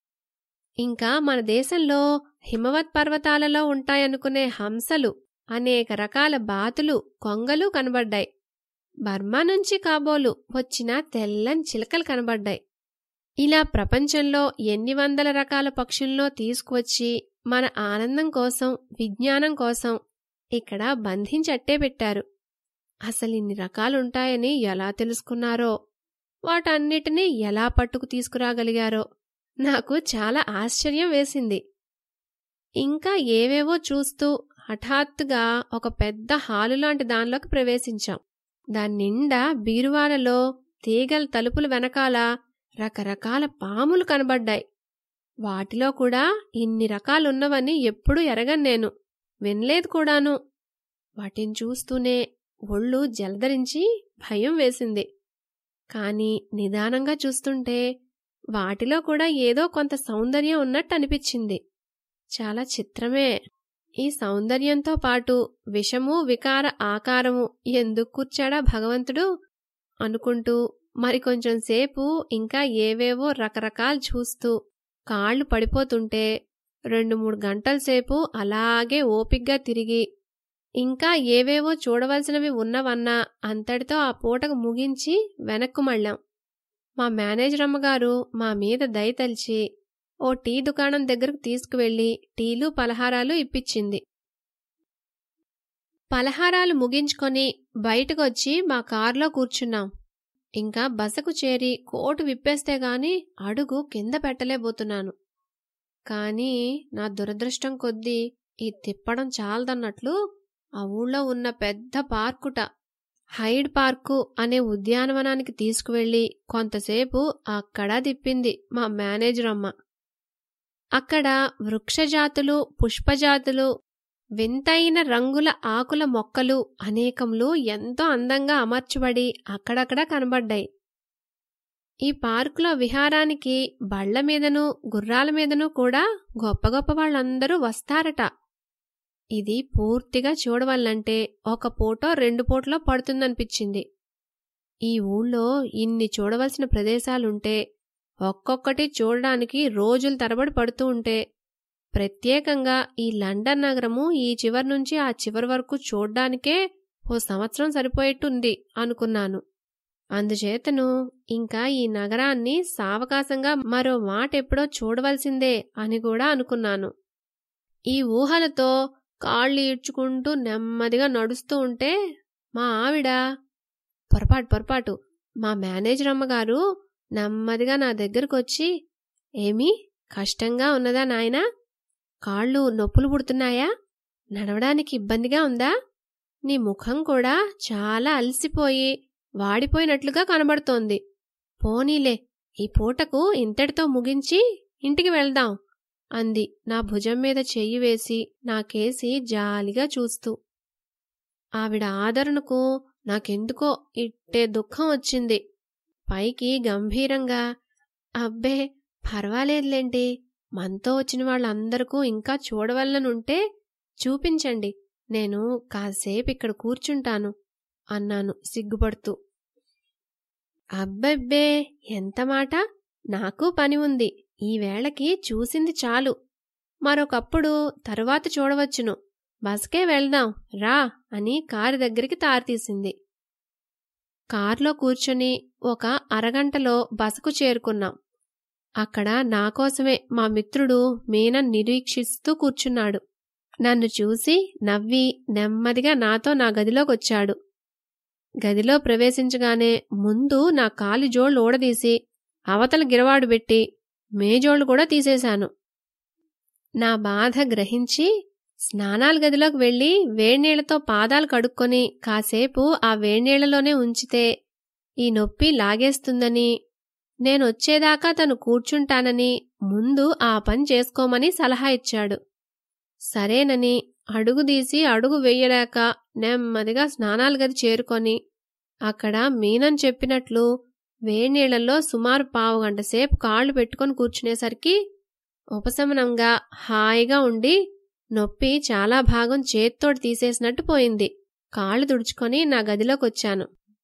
ఇంకా మన దేశంలో హిమవత్ పర్వతాలలో ఉంటాయనుకునే హంసలు అనేక రకాల బాతులు కొంగలు కనబడ్డాయి బర్మా నుంచి కాబోలు వచ్చిన తెల్లని చిలకలు కనబడ్డాయి ఇలా ప్రపంచంలో ఎన్ని వందల రకాల పక్షుల్లో తీసుకువచ్చి మన ఆనందం కోసం విజ్ఞానం కోసం ఇక్కడ బంధించట్టే పెట్టారు అసలు ఇన్ని రకాలుంటాయని ఎలా తెలుసుకున్నారో వాటన్నిటినీ ఎలా పట్టుకు తీసుకురాగలిగారో నాకు చాలా ఆశ్చర్యం వేసింది ఇంకా ఏవేవో చూస్తూ హఠాత్తుగా ఒక పెద్ద హాలు లాంటి దానిలోకి ప్రవేశించాం దాని నిండా బీరువాలలో తీగల తలుపుల వెనకాల రకరకాల పాములు కనబడ్డాయి వాటిలో కూడా ఇన్ని రకాలున్నవని ఎప్పుడూ ఎరగను నేను వినలేదు కూడాను వాటిని చూస్తూనే ఒళ్ళు జలధరించి భయం వేసింది కాని నిదానంగా చూస్తుంటే వాటిలో కూడా ఏదో కొంత సౌందర్యం ఉన్నట్టు అనిపించింది చాలా చిత్రమే ఈ సౌందర్యంతో పాటు విషము వికార ఆకారము ఎందుకు కూర్చాడా భగవంతుడు అనుకుంటూ మరికొంచెం సేపు ఇంకా ఏవేవో రకరకాలు చూస్తూ కాళ్ళు పడిపోతుంటే రెండు మూడు గంటల సేపు అలాగే ఓపిగ్గా తిరిగి ఇంకా ఏవేవో చూడవలసినవి ఉన్నవన్నా అంతటితో ఆ పూటకు ముగించి వెనక్కు మళ్ళాం మా మేనేజర్ అమ్మగారు మా మీద దయతలిచి ఓ టీ దుకాణం దగ్గరకు తీసుకువెళ్లి టీలు పలహారాలు ఇప్పించింది పలహారాలు ముగించుకొని బయటకొచ్చి మా కారులో కూర్చున్నాం ఇంకా బసకు చేరి కోటు విప్పేస్తే గాని అడుగు కింద పెట్టలేబోతున్నాను కాని నా దురదృష్టం కొద్దీ ఈ తిప్పడం చాలదన్నట్లు ఆ ఊళ్ళో ఉన్న పెద్ద పార్కుట హైడ్ పార్కు అనే ఉద్యానవనానికి తీసుకువెళ్లి కొంతసేపు అక్కడ తిప్పింది మా మేనేజర్ అమ్మ అక్కడ వృక్షజాతులు పుష్పజాతులు వింతైన రంగుల ఆకుల మొక్కలు అనేకములు ఎంతో అందంగా అమర్చబడి అక్కడక్కడ కనబడ్డాయి ఈ పార్కులో విహారానికి బళ్ల మీదను గుర్రాల మీదను కూడా గొప్ప గొప్ప వాళ్ళందరూ వస్తారట ఇది పూర్తిగా చూడవాలంటే ఒక పూటో రెండు పూటలో పడుతుందనిపించింది ఈ ఊళ్ళో ఇన్ని చూడవలసిన ప్రదేశాలుంటే ఒక్కొక్కటి చూడడానికి రోజుల తరబడి పడుతూ ఉంటే ప్రత్యేకంగా ఈ లండన్ నగరము ఈ చివరి నుంచి ఆ చివరి వరకు చూడ్డానికే ఓ సంవత్సరం సరిపోయేట్టుంది అనుకున్నాను అందుచేతను ఇంకా ఈ నగరాన్ని సావకాశంగా మరో మాట ఎప్పుడో చూడవలసిందే అని కూడా అనుకున్నాను ఈ ఊహలతో కాళ్ళు ఈడ్చుకుంటూ నెమ్మదిగా నడుస్తూ ఉంటే మా ఆవిడ పొరపాటు పొరపాటు మా మేనేజర్ అమ్మగారు నెమ్మదిగా నా దగ్గరకొచ్చి ఏమీ కష్టంగా ఉన్నదా నాయనా కాళ్ళు నొప్పులు పుడుతున్నాయా నడవడానికి ఇబ్బందిగా ఉందా నీ ముఖం కూడా చాలా అలసిపోయి వాడిపోయినట్లుగా కనబడుతోంది పోనీలే ఈ పూటకు ఇంతటితో ముగించి ఇంటికి వెళ్దాం అంది నా భుజం మీద చెయ్యి వేసి నాకేసి జాలిగా చూస్తూ ఆవిడ ఆదరణకు నాకెందుకో ఇట్టే దుఃఖం వచ్చింది పైకి గంభీరంగా అబ్బే పర్వాలేదులేంటి మనతో వచ్చిన వాళ్ళందరికూ ఇంకా చూడవలనుంటే చూపించండి నేను కాసేపు ఇక్కడ కూర్చుంటాను అన్నాను సిగ్గుపడుతూ అబ్బెబ్బే ఎంత మాట నాకు పని ఉంది ఈ వేళకి చూసింది చాలు మరొకప్పుడు తరువాత చూడవచ్చును బస్కే వెళ్దాం రా అని కారు దగ్గరికి తారితీసింది కారులో కూర్చొని ఒక అరగంటలో బసకు చేరుకున్నాం అక్కడ నా కోసమే మా మిత్రుడు మీనన్ నిరీక్షిస్తూ కూర్చున్నాడు నన్ను చూసి నవ్వి నెమ్మదిగా నాతో నా గదిలోకొచ్చాడు గదిలో ప్రవేశించగానే ముందు నా కాలి జోళ్లు ఊడదీసి అవతల గిరవాడు పెట్టి మేజోళ్లు కూడా తీసేశాను నా బాధ గ్రహించి స్నానాల గదిలోకి వెళ్లి వేడినీళ్లతో పాదాలు కడుక్కొని కాసేపు ఆ వేడినీళ్లలోనే ఉంచితే ఈ నొప్పి లాగేస్తుందని నేనొచ్చేదాకా తను కూర్చుంటానని ముందు ఆ పని చేసుకోమని సలహా ఇచ్చాడు సరేనని అడుగుదీసి అడుగు వెయ్యలేక నెమ్మదిగా స్నానాల గది చేరుకొని అక్కడ మీనని చెప్పినట్లు వేడినీళ్లలో సుమారు పావుగంట సేపు కాళ్లు పెట్టుకొని కూర్చునేసరికి ఉపశమనంగా హాయిగా ఉండి నొప్పి చాలా భాగం చేత్తోటి తీసేసినట్టు పోయింది కాళ్ళు తుడుచుకొని నా గదిలోకొచ్చాను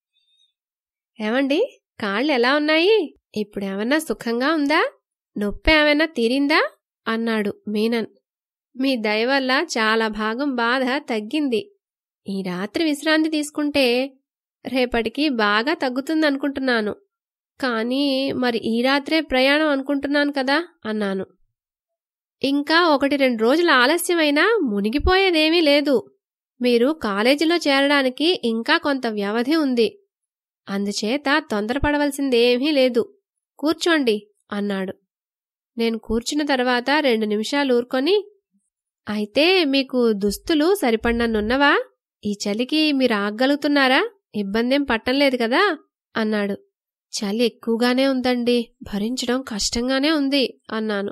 ఏమండి కాళ్ళు ఎలా ఉన్నాయి ఇప్పుడు ఏమన్నా సుఖంగా ఉందా నొప్పి ఏమైనా తీరిందా అన్నాడు మీనన్ మీ దయ వల్ల చాలా భాగం బాధ తగ్గింది ఈ రాత్రి విశ్రాంతి తీసుకుంటే రేపటికి బాగా తగ్గుతుందనుకుంటున్నాను కానీ మరి ఈ రాత్రే ప్రయాణం అనుకుంటున్నాను కదా అన్నాను ఇంకా ఒకటి రెండు రోజుల ఆలస్యమైనా మునిగిపోయేదేమీ లేదు మీరు కాలేజీలో చేరడానికి ఇంకా కొంత వ్యవధి ఉంది అందుచేత తొందరపడవలసిందేమీ లేదు కూర్చోండి అన్నాడు నేను కూర్చున్న తర్వాత రెండు నిమిషాలు ఊరుకొని అయితే మీకు దుస్తులు సరిపడినన్నున్నవా ఈ చలికి మీరు ఆగగలుగుతున్నారా ఇబ్బందేం పట్టంలేదు కదా అన్నాడు చలి ఎక్కువగానే ఉందండి భరించడం కష్టంగానే ఉంది అన్నాను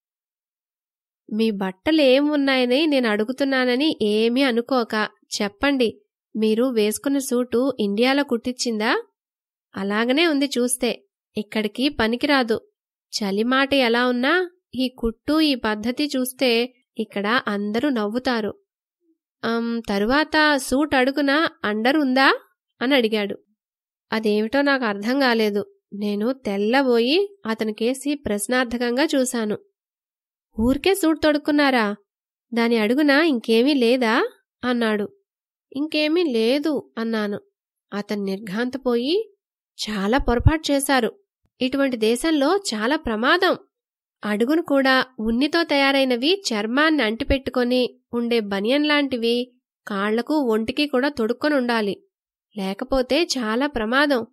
మీ బట్టలు ఏం ఉన్నాయని నేను అడుగుతున్నానని ఏమీ అనుకోక చెప్పండి మీరు వేసుకున్న సూటు ఇండియాలో కుట్టించిందా అలాగనే ఉంది చూస్తే ఇక్కడికి పనికిరాదు చలి మాట ఎలా ఉన్నా ఈ కుట్టు ఈ పద్ధతి చూస్తే ఇక్కడ అందరూ నవ్వుతారు అమ్, తరువాత సూట్ అడుగున అండర్ ఉందా అని అడిగాడు అదేమిటో నాకు అర్థం కాలేదు నేను తెల్లబోయి అతనికేసి ప్రశ్నార్థకంగా చూశాను ఊరికే సూట్ తొడుక్కున్నారా దాని అడుగున ఇంకేమీ లేదా అన్నాడు ఇంకేమీ లేదు అన్నాను అతను నిర్ఘాంతపోయి చాలా పొరపాటు చేశారు ఇటువంటి దేశంలో చాలా ప్రమాదం అడుగును కూడా ఉన్నితో తయారైనవి చర్మాన్ని అంటిపెట్టుకొని ఉండే బనియన్ లాంటివి కాళ్లకు ఒంటికి కూడా తొడుక్కొని ఉండాలి లేకపోతే చాలా ప్రమాదం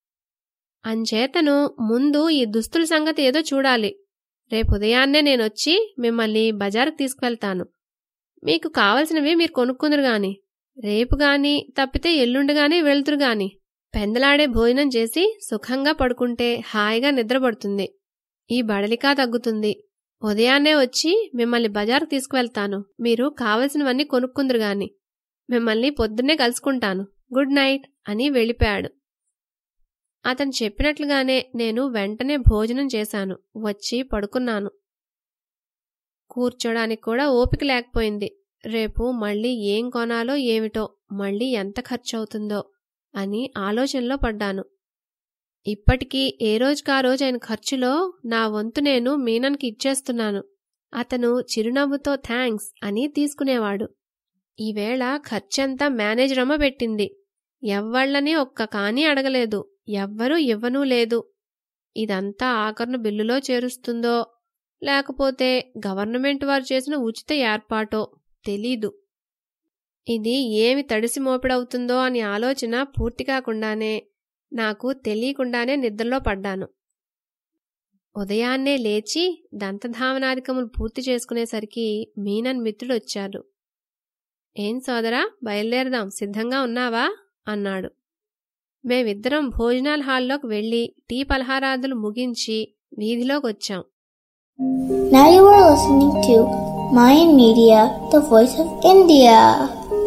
అంచేతను ముందు ఈ దుస్తుల సంగతి ఏదో చూడాలి రేపు ఉదయాన్నే నేనొచ్చి మిమ్మల్ని బజారుకు తీసుకువెళ్తాను మీకు కావలసినవి మీరు కొనుక్కుందరు గాని రేపు గాని తప్పితే ఎల్లుండి గాని వెళ్తురు గాని పెందలాడే భోజనం చేసి సుఖంగా పడుకుంటే హాయిగా నిద్రపడుతుంది ఈ బడలికా తగ్గుతుంది ఉదయాన్నే వచ్చి మిమ్మల్ని బజారుకు తీసుకువెళ్తాను మీరు కావలసినవన్నీ కొనుక్కుందరు గాని మిమ్మల్ని పొద్దున్నే కలుసుకుంటాను గుడ్ నైట్ అని వెళ్ళిపోయాడు అతను చెప్పినట్లుగానే నేను వెంటనే భోజనం చేశాను వచ్చి పడుకున్నాను కూర్చోడానికి కూడా ఓపిక లేకపోయింది రేపు మళ్ళీ ఏం కొనాలో ఏమిటో మళ్ళీ ఎంత ఖర్చవుతుందో అని ఆలోచనలో పడ్డాను ఇప్పటికీ ఏ రోజుకా రోజు ఆయన ఖర్చులో నా వంతు నేను మీనన్కి ఇచ్చేస్తున్నాను అతను చిరునవ్వుతో థ్యాంక్స్ అని తీసుకునేవాడు ఈవేళ ఖర్చంతా మేనేజరమ్మ పెట్టింది ఎవ్వళ్ళని ఒక్క కానీ అడగలేదు ఎవ్వరూ ఇవ్వనూ లేదు ఇదంతా ఆఖరును బిల్లులో చేరుస్తుందో లేకపోతే గవర్నమెంట్ వారు చేసిన ఉచిత ఏర్పాటో తెలీదు ఇది ఏమి తడిసి మోపిడవుతుందో అని ఆలోచన పూర్తి కాకుండానే నాకు తెలియకుండానే నిద్రలో పడ్డాను ఉదయాన్నే లేచి దంతధావనాధికములు పూర్తి చేసుకునేసరికి మీనన్ మిత్రుడు వచ్చారు ఏం సోదరా బయలుదేరదాం సిద్ధంగా ఉన్నావా అన్నాడు మేమిద్దరం భోజనాల హాల్లోకి వెళ్లి టీ పలహారాదులు ముగించి వీధిలోకి వచ్చాం Now you are listening to Mayan Media, the voice of India.